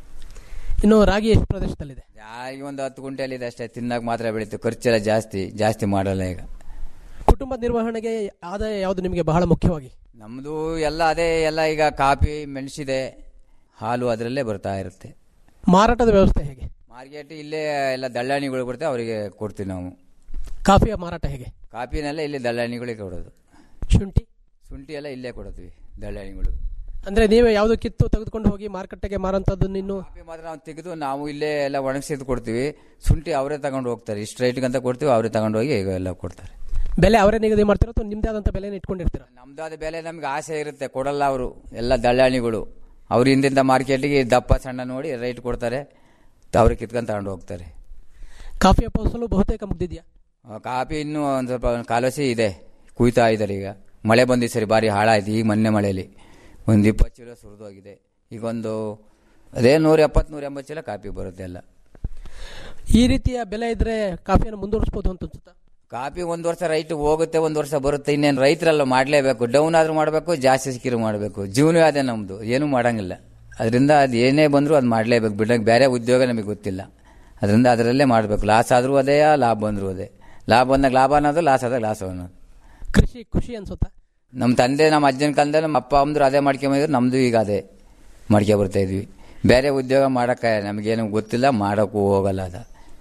ಇನ್ನು ರಾಗಿ ಎಷ್ಟು ಪ್ರದೇಶದಲ್ಲಿದೆ ರಾಗಿ ಒಂದು ಹತ್ತು ಕ್ವಿಂಟಲ್ ಇದೆ ಅಷ್ಟೇ ತಿನ್ನಕ್ಕೆ ಮಾತ್ರ ಬೆಳಿತೀವಿ ಖರ್ಚೆಲ್ಲ ಜಾಸ್ತಿ ಜಾಸ್ತಿ ಮಾಡಲ್ಲ ಈಗ ಕುಟುಂಬ ನಿರ್ವಹಣೆಗೆ ಆದಾಯ ಯಾವುದು ನಿಮಗೆ ಬಹಳ ಮುಖ್ಯವಾಗಿ ನಮ್ಮದು ಎಲ್ಲ ಅದೇ ಎಲ್ಲ ಈಗ ಕಾಫಿ ಮೆಣಸಿದೆ ಹಾಲು ಅದರಲ್ಲೇ ಬರ್ತಾ ಇರುತ್ತೆ ಮಾರಾಟದ ವ್ಯವಸ್ಥೆ ಹೇಗೆ ಮಾರ್ಕೆಟ್ ಇಲ್ಲೇ ಎಲ್ಲ ದಳ್ಳಾಣಿಗಳು ಬರ್ತವೆ ಅವರಿಗೆ ಕೊಡ್ತೀವಿ ನಾವು ಕಾಫಿಯ ಮಾರಾಟ ಹೇಗೆ ಕಾಫಿನೆಲ್ಲ ಇಲ್ಲಿ ದಳ್ಳಾಣಿಗಳಿಗೆ ಕೊಡೋದು ಶುಂಠಿ ಶುಂಠಿ ಎಲ್ಲ ಇಲ್ಲೇ ಕೊಡ್ತೀವಿ ದಳ್ಳಾಣಿಗಳು ಅಂದ್ರೆ ನೀವೇ ಯಾವ್ದು ಕಿತ್ತು ತೆಗೆದುಕೊಂಡು ಹೋಗಿ ಮಾರುಕಟ್ಟೆಗೆ ಮಾರಂತದ್ದು ಇನ್ನು ಕಾಫಿ ಮಾತ್ರ ನಾವು ತೆಗೆದು ನಾವು ಇಲ್ಲೇ ಎಲ್ಲ ಒಣಗಿಸಿದ್ದು ಕೊಡ್ತೀವಿ ಶುಂಠಿ ಅವರೇ ತಗೊಂಡು ಹೋಗ್ತಾರೆ ಇಷ್ಟು ರೇಟ್ಗೆ ಅಂತ ಕೊಡ್ತೀವಿ ಅವರೇ ತಗೊಂಡು ಹೋಗಿ ಈಗ ಎಲ್ಲ ಕೊಡ್ತಾರೆ ಬೆಲೆ ಅವರೇ ನಿಗದಿ ಮಾಡ್ತೀರಾ ಅಥವಾ ನಿಮ್ದೇ ಆದಂತ ಬೆಲೆನ ಇಟ್ಕೊಂಡಿರ್ತೀರಾ ನಮ್ದಾದ ಬೆಲೆ ನಮ್ಗೆ ಆಸೆ ಇರುತ್ತೆ ಕೊಡಲ್ಲ ಅವರು ಎಲ್ಲ ದಳ್ಳಾಣಿಗಳು ಅವ್ರ ಹಿಂದಿಂದ ಮಾರ್ಕೆಟಿಗೆ ದಪ್ಪ ಸಣ್ಣ ನೋಡಿ ರೇಟ್ ಕೊಡ್ತಾರೆ ಅವ್ರಿಗೆ ಕಿತ್ಕೊಂಡು ತಗೊಂಡು ಹೋಗ್ತಾರೆ ಕಾಫಿಯ ಫಸಲು ಬಹುತೇಕ ಮುಗ್ದಿದ್ಯಾ ಆ, ಕಾಫಿ ಇನ್ನೂ ಒಂದು ಸ್ವಲ್ಪ ಕಾಲೋಸಿ ಇದೆ ಕುಯ್ತಾ ಇದ್ದಾರೆ ಈಗ ಮಳೆ ಬಂದಿ ಸರಿ ಭಾರಿ ಹಾಳಾಯ್ತು ಈಗ ಮೊನ್ನೆ ಮಳೆಯಲ್ಲಿ ಒಂದು ಇಪ್ಪತ್ತು ಚೀಲ ಸುರಿದೋಗಿದೆ ಈಗ ಒಂದು ಅದೇ ನೂರ ಎಪ್ಪತ್ತು ನೂರ ಎಂಬತ್ತು ಚೀಲ ಕಾಫಿ ಬರುತ್ತೆ ಎಲ್ಲ ಈ ರೀತಿಯ ಬೆಲೆ ಇದ್ರೆ ಕಾಫಿಯನ್ನು ಮುಂದುವರಿಸಬಹುದು ಅಂತ ಅನ್ಸುತ್ತಾ ಕಾಫಿ ಒಂದು ವರ್ಷ ರೈಟ್ ಹೋಗುತ್ತೆ ಒಂದು ವರ್ಷ ಬರುತ್ತೆ ಇನ್ನೇನು ರೈತರೆಲ್ಲ ಮಾಡಲೇಬೇಕು ಡೌನ್ ಆದ್ರೂ ಮಾಡಬೇಕು ಜಾಸ್ತಿ ಸಿಕ್ಕಿರು ಮಾಡಬೇಕು ಜೀವನವೇ ಅದೇ ನಮ್ಮದು ಏನೂ ಮಾಡಂಗಿಲ್ಲ ಅದರಿಂದ ಅದು ಏನೇ ಬಂದರೂ ಅದು ಮಾಡಲೇಬೇಕು ಬಿಡಕ್ಕೆ ಬೇರೆ ಉದ್ಯೋಗ ನಮಗೆ ಗೊತ್ತಿಲ್ಲ ಅದರಿಂದ ಅದರಲ್ಲೇ ಮಾಡಬೇಕು ಲಾಸ್ ಆದರೂ ಅದೇ ಲಾಭ ಬಂದರೂ ಅದೇ ಲಾಭ ಬಂದಾಗ ಲಾಭ ಅನ್ನೋದು ಲಾಸ್ ಆದಾಗ ಲಾಸ್ ಅನ್ನೋದು ಕೃಷಿ ಖುಷಿ ಅನ್ಸುತ್ತಾ ನಮ್ಮ ತಂದೆ ನಮ್ಮ ಅಜ್ಜನ ಕಾಲದಲ್ಲಿ ನಮ್ಮ ಅಪ್ಪ ಅಮ್ಮದ್ರು ಅದೇ ಮಾಡ್ಕೊಂಬಂದಿದ್ರು ನಮ್ಮದು ಈಗ ಅದೇ ಮಾಡ್ಕೊ ಬರ್ತಾ ಇದ್ವಿ ಬೇರೆ ಉದ್ಯೋಗ ಮಾಡೋಕ್ಕೆ ನಮಗೇನು ಗೊತ್ತಿಲ್ಲ ಮಾಡೋಕ್ಕೂ ಹೋಗಲ್ಲ ಅದು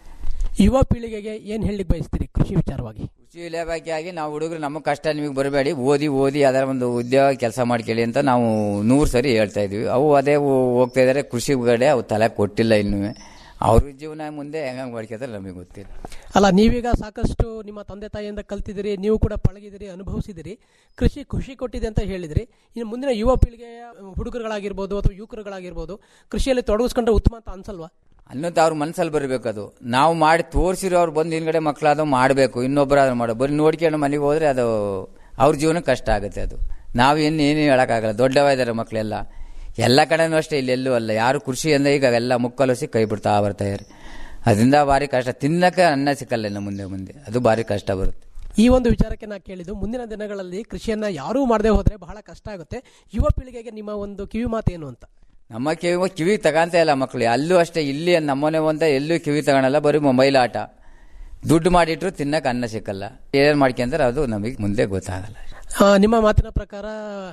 ಯುವ ಪೀಳಿಗೆಗೆ ಏನ್ ಹೇಳಲಿಕ್ಕೆ ಬಯಸ್ತೀರಿ ಕೃಷಿ ವಿಚಾರವಾಗಿ ಕೃಷಿ ಇಲಾಖೆಯಾಗಿ ನಾವು ಹುಡುಗರು ನಮ್ಮ ಕಷ್ಟ ನಿಮಗೆ ಬರಬೇಡಿ ಓದಿ ಓದಿ ಅದರ ಒಂದು ಉದ್ಯೋಗ ಕೆಲಸ ಮಾಡ್ಕೊಳ್ಳಿ ಅಂತ ನಾವು ನೂರು ಸರಿ ಹೇಳ್ತಾ ಇದೀವಿ ಅವು ಅದೇ ಹೋ- ಹೋಗ್ತಾ ಇದ್ದಾರೆ ಕೃಷಿ ಕಡೆ ಅವು ತಲೆ ಕೊಟ್ಟಿಲ್ಲ ಇನ್ನೂ ಅವ್ರ ಜೀವನ ಮುಂದೆ ಹೆಂಗೆ ಮಾಡ್ಕೊತಾರೆ ನಮಗೆ ಗೊತ್ತಿಲ್ಲ ಅಲ್ಲ ನೀವೀಗ ಸಾಕಷ್ಟು ನಿಮ್ಮ ತಂದೆ ತಾಯಿಯಿಂದ ಕಲ್ತಿದ್ದೀರಿ ನೀವು ಕೂಡ ಪಳಗಿದಿರಿ ಅನುಭವಿಸಿದಿರಿ ಕೃಷಿ ಖುಷಿ ಕೊಟ್ಟಿದೆ ಅಂತ ಹೇಳಿದ್ರಿ ಇನ್ನು ಮುಂದಿನ ಯುವ ಪೀಳಿಗೆಯ ಹುಡುಗರುಗಳಾಗಿರ್ಬೋದು ಅಥವಾ ಯುವಕರುಗಳಾಗಿರ್ಬೋದು ಕೃಷಿಯಲ್ಲಿ ತೊಡಗಿಸ್ಕೊಂಡ್ರೆ ಉತ್ತಮ ಅಂತ ಅನ್ಸಲ್ವಾ ಅನ್ನೋದು ಅವ್ರ ಮನಸ್ಸಲ್ಲಿ ಬರಬೇಕು ಅದು ನಾವು ಮಾಡಿ ತೋರಿಸಿರೋ ಅವ್ರು ಬಂದು ಹಿಂದ್ಗಡೆ ಮಕ್ಕಳಾದ ಮಾಡಬೇಕು ಇನ್ನೊಬ್ಬರಾದ್ರೂ ಮಾಡೋ ಬರೀ ನೋಡ್ಕೊಂಡು ಮನೆಗೆ ಹೋದ್ರೆ ಅದು ಅವ್ರ ಜೀವನ ಕಷ್ಟ ಆಗುತ್ತೆ ಅದು ನಾವು ಇನ್ನು ಏನು ಹೇಳೋಕ್ಕಾಗಲ್ಲ ದೊಡ್ಡವ ಇದ್ದಾರೆ ಮಕ್ಕಳೆಲ್ಲ ಎಲ್ಲ ಕಡೆನೂ ಅಷ್ಟೇ ಇಲ್ಲಿ ಎಲ್ಲೂ ಅಲ್ಲ ಯಾರು ಕೃಷಿ ಅಂದ್ರೆ ಈಗ ಎಲ್ಲ ಮುಕ್ಕಲಸಿ ಕೈ ಬಿಡ್ತಾ ಬರ್ತಾ ಇದ್ದಾರೆ ಅದರಿಂದ ಭಾರಿ ಕಷ್ಟ ತಿನ್ನಕ್ಕೆ ಅನ್ನ ಸಿಕ್ಕಲ್ಲ ಇನ್ನು ಮುಂದೆ ಮುಂದೆ ಅದು ಭಾರಿ ಕಷ್ಟ ಬರುತ್ತೆ ಈ ಒಂದು ವಿಚಾರಕ್ಕೆ ನಾ ಕೇಳಿದ್ದು ಮುಂದಿನ ದಿನಗಳಲ್ಲಿ ಕೃಷಿಯನ್ನ ಯಾರೂ ಮಾಡದೆ ಹೋದ್ರೆ ಬಹಳ ಕಷ್ಟ ಆಗುತ್ತೆ ಯುವ ಪೀಳಿಗೆಗೆ ನಿಮ್ಮ ಒಂದು ಕಿವಿ ಮಾತೇನು ಅಂತ ನಮ್ಮ ಕಿವಿ ಕಿವಿ ತಗೊಂತ ಇಲ್ಲ ಮಕ್ಕಳು ಅಲ್ಲೂ ಅಷ್ಟೇ ಇಲ್ಲಿ ನಮ್ಮನೆ ಅಂತ ಎಲ್ಲೂ ಕಿವಿ ತಗೊಳಲ್ಲ ಬರೀ ಮೊಬೈಲ್ ಆಟ ದುಡ್ಡು ಮಾಡಿಟ್ರು ತಿನ್ನಕ್ಕೆ ಅನ್ನ ಸಿಕ್ಕಲ್ಲ ಏನೇನು ಮಾಡ್ಕೊಂತಾರೆ ಅದು ನಮಗೆ ಮುಂದೆ ಗೊತ್ತಾಗಲ್ಲ ಆ, ನಿಮ್ಮ ಮಾತಿನ ಪ್ರಕಾರ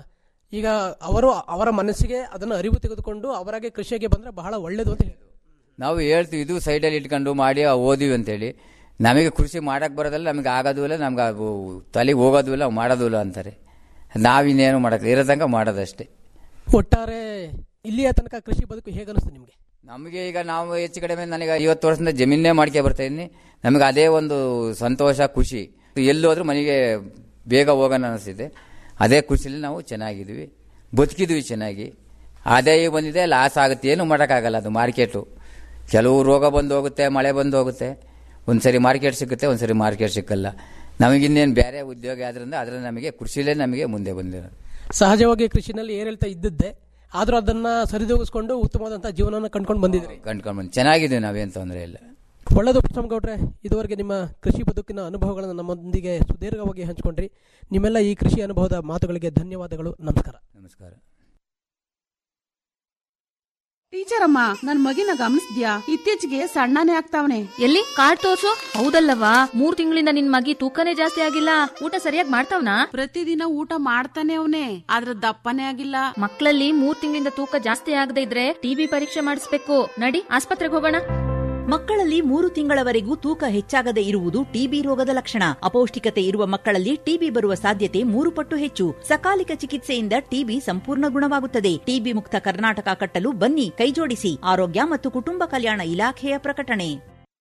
ಈಗ ಅವರು ಅವರ ಮನಸ್ಸಿಗೆ ಅದನ್ನು ಅರಿವು ತೆಗೆದುಕೊಂಡು ಅವರಾಗೆ ಕೃಷಿಗೆ ಬಂದ್ರೆ ಬಹಳ ಒಳ್ಳೇದು ಅಂತ ಹೇಳಿದ್ರು ನಾವು ಹೇಳ್ತೀವಿ ಇದು ಸೈಡಲ್ಲಿ ಇಟ್ಕೊಂಡು ಮಾಡಿ ಓದಿವಿ ಅಂತೇಳಿ ನಮಗೆ ಕೃಷಿ ಮಾಡಕ್ಕೆ ಬರೋದಲ್ಲ ನಮಗೆ ಆಗೋದು ಇಲ್ಲ ನಮ್ಗೆ ಅದು ತಲೆಗೆ ಹೋಗೋದು ಇಲ್ಲ ಮಾಡೋದು ಇಲ್ಲ ಅಂತಾರೆ ನಾವಿನ್ನೇನು ಮಾಡಕ್ಕೆ ಇರೋ ತನಕ ಮಾಡೋದಷ್ಟೇ ಒಟ್ಟಾರೆ ಇಲ್ಲಿಯ ತನಕ ಕೃಷಿ ಬದುಕು ಹೇಗನಿಸ್ತು ನಿಮಗೆ ನಮಗೆ ಈಗ ನಾವು ಹೆಚ್ಚು ಕಡಿಮೆ ನನಗೆ ಐವತ್ತು ವರ್ಷದಿಂದ ಜಮೀನೇ ಮಾಡ್ಕೆ ಬರ್ತಾ ಇದ್ದೀನಿ ನಮಗೆ ಅದೇ ಒಂದು ಸಂತೋಷ ಖುಷಿ ಎಲ್ಲೋದ್ರೂ ಮನೆಗೆ ಬೇಗ ಹೋಗೋಣ ಅನಿಸ್ತಿದೆ ಅದೇ ಖುಷಿಲಿ ನಾವು ಚೆನ್ನಾಗಿದ್ವಿ ಬದುಕಿದ್ವಿ ಚೆನ್ನಾಗಿ ಆದಾಯ ಬಂದಿದೆ ಲಾಸ್ ಆಗುತ್ತೆ ಏನು ಮಾಡೋಕ್ಕಾಗಲ್ಲ ಅದು ಮಾರ್ಕೆಟು ಕೆಲವು ರೋಗ ಬಂದು ಹೋಗುತ್ತೆ ಮಳೆ ಬಂದು ಹೋಗುತ್ತೆ ಒಂದ್ಸರಿ ಮಾರ್ಕೆಟ್ ಸಿಗುತ್ತೆ ಒಂದ್ಸರಿ ಮಾರ್ಕೆಟ್ ಸಿಕ್ಕಲ್ಲ ನಮಗಿನ್ನೇನು ಬೇರೆ ಉದ್ಯೋಗ ಆದ್ರಿಂದ ಅದರಲ್ಲಿ ನಮಗೆ ಕೃಷಿಲೇ ನಮಗೆ ಮುಂದೆ ಬಂದಿರೋದು ಸಹಜವಾಗಿ ಕೃಷಿನಲ್ಲಿ ಏರಿಳಿತ ಇದ್ದದ್ದೇ ಆದ್ರೂ ಅದನ್ನ ಸರಿದೂಗಿಸ್ಕೊಂಡು ಉತ್ತಮವಾದಂತಹ ಜೀವನನ ಕಂಡ್ಕೊಂಡು ಬಂದಿದ್ರಿ ಕಂಡ್ಕೊಂಡು ಬಂದು ಚೆನ್ನಾಗಿದ್ದೀವಿ ನಾವೇನು ತೊಂದರೆ ಇಲ್ಲ ಒಳ್ಳೆದು ಗೌಡ್ರೆ ಇದುವರೆಗೆ ನಿಮ್ಮ ಕೃಷಿ ಬದುಕಿನ ಅನುಭವಗಳನ್ನು ನಮ್ಮೊಂದಿಗೆ ಸುದೀರ್ಘವಾಗಿ ಹಂಚಿಕೊಂಡ್ರಿ ನಿಮ್ಮೆಲ್ಲ ಈ ಕೃಷಿ ಅನುಭವದ ಮಾತುಗಳಿಗೆ ಧನ್ಯವಾದಗಳು ನಮಸ್ಕಾರ ನಮಸ್ಕಾರ ಟೀಚರ್ ಅಮ್ಮ ನನ್ ಮಗಿನ ಗಮನಿಸ್ದ್ಯಾ ಇತ್ತೀಚೆಗೆ ಸಣ್ಣನೇ ಆಗ್ತಾವನೆ ಎಲ್ಲಿ ಕಾರ್ಡ್ ತೋರ್ಸು ಹೌದಲ್ಲವಾ ಮೂರ್ ತಿಂಗಳಿಂದ ನಿನ್ ಮಗಿ ತೂಕನೇ ಜಾಸ್ತಿ ಆಗಿಲ್ಲ ಊಟ ಸರಿಯಾಗಿ ಮಾಡ್ತಾವ್ನಾ ಪ್ರತಿದಿನ ಊಟ ಮಾಡ್ತಾನೆ ಅವನೇ ಆದ್ರ ದಪ್ಪನೇ ಆಗಿಲ್ಲ ಮಕ್ಕಳಲ್ಲಿ ಮೂರ್ ತಿಂಗಳಿಂದ ತೂಕ ಜಾಸ್ತಿ ಆಗದೆ ಇದ್ರೆ ಟಿಬಿ ಪರೀಕ್ಷೆ ಮಾಡಿಸ್ಬೇಕು ನಡಿ ಆಸ್ಪತ್ರೆಗೆ ಹೋಗೋಣ ಮಕ್ಕಳಲ್ಲಿ ಮೂರು ತಿಂಗಳವರೆಗೂ ತೂಕ ಹೆಚ್ಚಾಗದೆ ಇರುವುದು ಟಿಬಿ ರೋಗದ ಲಕ್ಷಣ ಅಪೌಷ್ಟಿಕತೆ ಇರುವ ಮಕ್ಕಳಲ್ಲಿ ಟಿಬಿ ಬರುವ ಸಾಧ್ಯತೆ ಮೂರು ಪಟ್ಟು ಹೆಚ್ಚು ಸಕಾಲಿಕ ಚಿಕಿತ್ಸೆಯಿಂದ ಟಿಬಿ ಸಂಪೂರ್ಣ ಗುಣವಾಗುತ್ತದೆ ಟಿಬಿ ಮುಕ್ತ ಕರ್ನಾಟಕ ಕಟ್ಟಲು ಬನ್ನಿ ಕೈಜೋಡಿಸಿ ಆರೋಗ್ಯ ಮತ್ತು ಕುಟುಂಬ ಕಲ್ಯಾಣ ಇಲಾಖೆಯ ಪ್ರಕಟಣೆ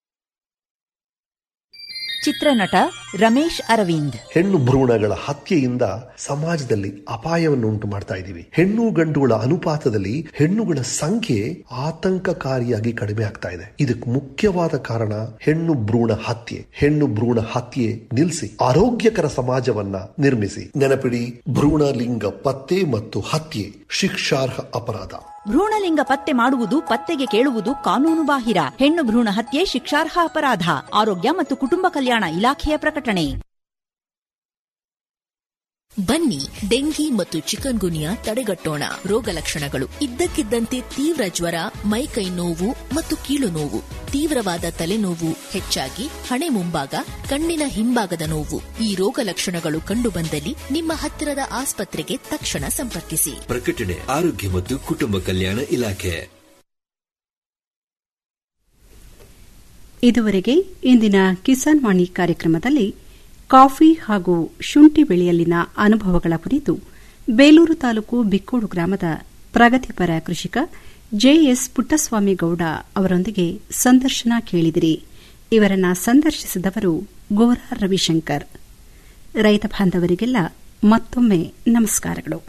ಚಿತ್ರನಟ ರಮೇಶ್ ಅರವಿಂದ್ ಹೆಣ್ಣು ಭ್ರೂಣಗಳ ಹತ್ಯೆಯಿಂದ ಸಮಾಜದಲ್ಲಿ ಅಪಾಯವನ್ನು ಉಂಟು ಮಾಡ್ತಾ ಇದ್ದೀವಿ ಹೆಣ್ಣು ಗಂಡುಗಳ ಅನುಪಾತದಲ್ಲಿ ಹೆಣ್ಣುಗಳ ಸಂಖ್ಯೆ ಆತಂಕಕಾರಿಯಾಗಿ ಕಡಿಮೆ ಆಗ್ತಾ ಇದೆ ಇದಕ್ಕೆ ಮುಖ್ಯವಾದ ಕಾರಣ ಹೆಣ್ಣು ಭ್ರೂಣ ಹತ್ಯೆ ಹೆಣ್ಣು ಭ್ರೂಣ ಹತ್ಯೆ ನಿಲ್ಲಿಸಿ ಆರೋಗ್ಯಕರ ಸಮಾಜವನ್ನ ನಿರ್ಮಿಸಿ ನೆನಪಿಡಿ ಭ್ರೂಣ ಲಿಂಗ ಪತ್ತೆ ಮತ್ತು ಹತ್ಯೆ ಶಿಕ್ಷಾರ್ಹ ಅಪರಾಧ ಭ್ರೂಣಲಿಂಗ ಪತ್ತೆ ಮಾಡುವುದು ಪತ್ತೆಗೆ ಕೇಳುವುದು ಕಾನೂನು ಬಾಹಿರ ಹೆಣ್ಣು ಭ್ರೂಣ ಹತ್ಯೆ ಶಿಕ್ಷಾರ್ಹ ಅಪರಾಧ ಆರೋಗ್ಯ ಮತ್ತು ಕುಟುಂಬ ಕಲ್ಯಾಣ ಇಲಾಖೆಯ ಪ್ರಕಟಣೆ ಬನ್ನಿ ಡೆಂಗಿ ಮತ್ತು ಚಿಕನ್ ಗುನಿಯಾ ತಡೆಗಟ್ಟೋಣ ರೋಗ ಲಕ್ಷಣಗಳು ಇದ್ದಕ್ಕಿದ್ದಂತೆ ತೀವ್ರ ಜ್ವರ ಮೈಕೈ ನೋವು ಮತ್ತು ಕೀಲು ನೋವು ತೀವ್ರವಾದ ತಲೆನೋವು ಹೆಚ್ಚಾಗಿ ಹಣೆ ಮುಂಭಾಗ ಕಣ್ಣಿನ ಹಿಂಭಾಗದ ನೋವು ಈ ರೋಗ ಲಕ್ಷಣಗಳು ಕಂಡುಬಂದಲ್ಲಿ ನಿಮ್ಮ ಹತ್ತಿರದ ಆಸ್ಪತ್ರೆಗೆ ತಕ್ಷಣ ಸಂಪರ್ಕಿಸಿ ಪ್ರಕಟಣೆ ಆರೋಗ್ಯ ಮತ್ತು ಕುಟುಂಬ ಕಲ್ಯಾಣ ಇಲಾಖೆ ಇದುವರೆಗೆ ಇಂದಿನ ಕಿಸಾನ್ ವಾಣಿ ಕಾರ್ಯಕ್ರಮದಲ್ಲಿ ಕಾಫಿ ಹಾಗೂ ಶುಂಠಿ ಬೆಳೆಯಲ್ಲಿನ ಅನುಭವಗಳ ಕುರಿತು ಬೇಲೂರು ತಾಲೂಕು ಬಿಕ್ಕೋಡು ಗ್ರಾಮದ ಪ್ರಗತಿಪರ ಕೃಷಿಕ ಜೆಎಸ್ ಪುಟ್ಟಸ್ವಾಮಿ ಗೌಡ ಅವರೊಂದಿಗೆ ಸಂದರ್ಶನ ಕೇಳಿದಿರಿ ಇವರನ್ನ ಸಂದರ್ಶಿಸಿದವರು ಗೋರಾ ರವಿಶಂಕರ್ ರೈತ ಬಾಂಧವರಿಗೆಲ್ಲ ಮತ್ತೊಮ್ಮೆ ನಮಸ್ಕಾರಗಳು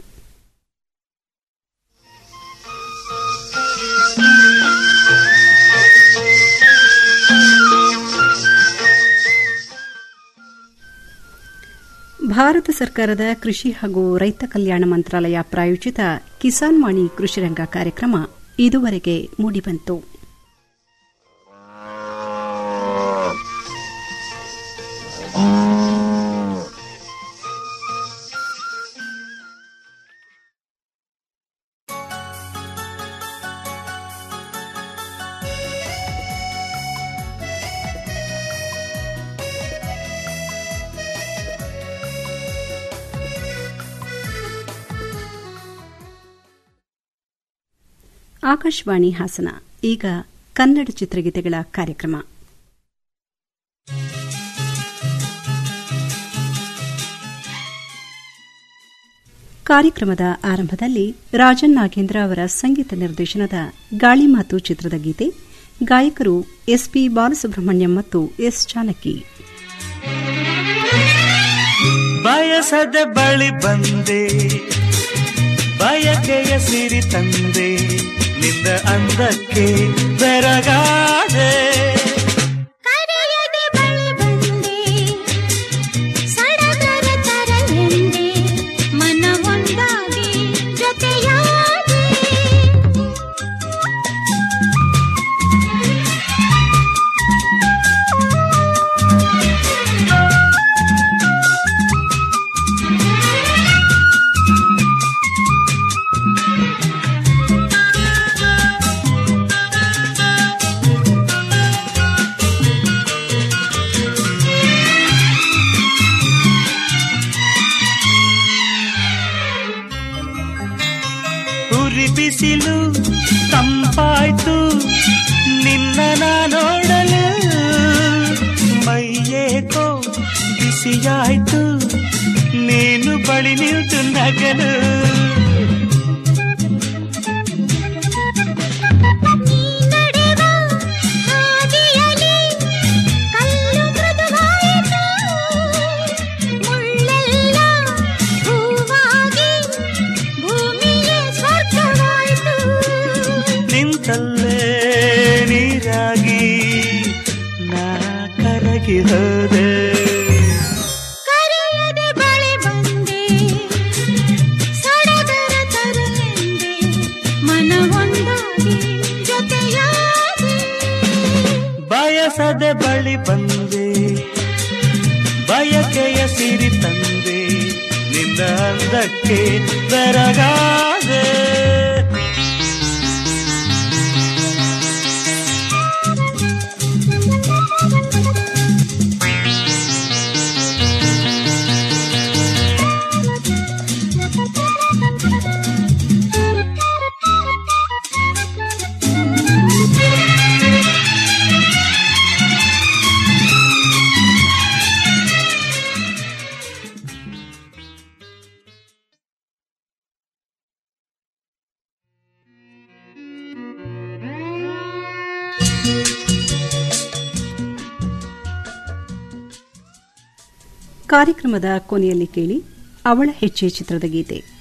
ಭಾರತ ಸರ್ಕಾರದ ಕೃಷಿ ಹಾಗೂ ರೈತ ಕಲ್ಯಾಣ ಮಂತ್ರಾಲಯ ಪ್ರಾಯೋಜಿತ ಕಿಸಾನ್ ವಾಣಿ ಕೃಷಿರಂಗ ಕಾರ್ಯಕ್ರಮ ಇದುವರೆಗೆ ಮೂಡಿಬಂತು ಆಕಾಶವಾಣಿ ಹಾಸನ ಈಗ ಕನ್ನಡ ಚಿತ್ರಗೀತೆಗಳ ಕಾರ್ಯಕ್ರಮ ಕಾರ್ಯಕ್ರಮದ ಆರಂಭದಲ್ಲಿ ರಾಜನ್ ನಾಗೇಂದ್ರ ಅವರ ಸಂಗೀತ ನಿರ್ದೇಶನದ ಗಾಳಿಮಾತು ಚಿತ್ರದ ಗೀತೆ ಗಾಯಕರು ಎಸ್ಪಿ ಬಾಲಸುಬ್ರಹ್ಮಣ್ಯಂ ಮತ್ತು ಎಸ್ ಜಾನಕಿ ಬಯಸದ ಬಳಿ ಬಂದೆ ಬಯಕೆಯ ಸಿರಿ ತಂದೆ ನಿಂದ ಅಂದಕ್ಕೆ ಬೆರಗಾದೆ ಉರಿ ಬಿಸಿಲು ತಂಪಾಯ್ತು ನಿನ್ನ ನಾ ನೋಡಲು ಮೈಯೇಕೋ ಬಿಸಿಯಾಯ್ತು ನೀನು ಬಳಿ ನಿಂತು ನಗಲು ನಿಂತಲ್ಲೇ ನೀರಾಗಿ ನಾ ಕರಗಿ ಹೋದೆ ಬಯಸದೆ ಬಳಿ ಬಂದೆ ಬಯಕೆಯ ಸಿರಿ ತಂದೆ ನಿನ್ನ ಅಂದಕ್ಕೆ ಬೆರಗಾದೆ ಕಾರ್ಯಕ್ರಮದ ಕೊನೆಯಲ್ಲಿ ಕೇಳಿ ಅವಳ ಹೆಜ್ಜೆ ಚಿತ್ರದ ಗೀತೆ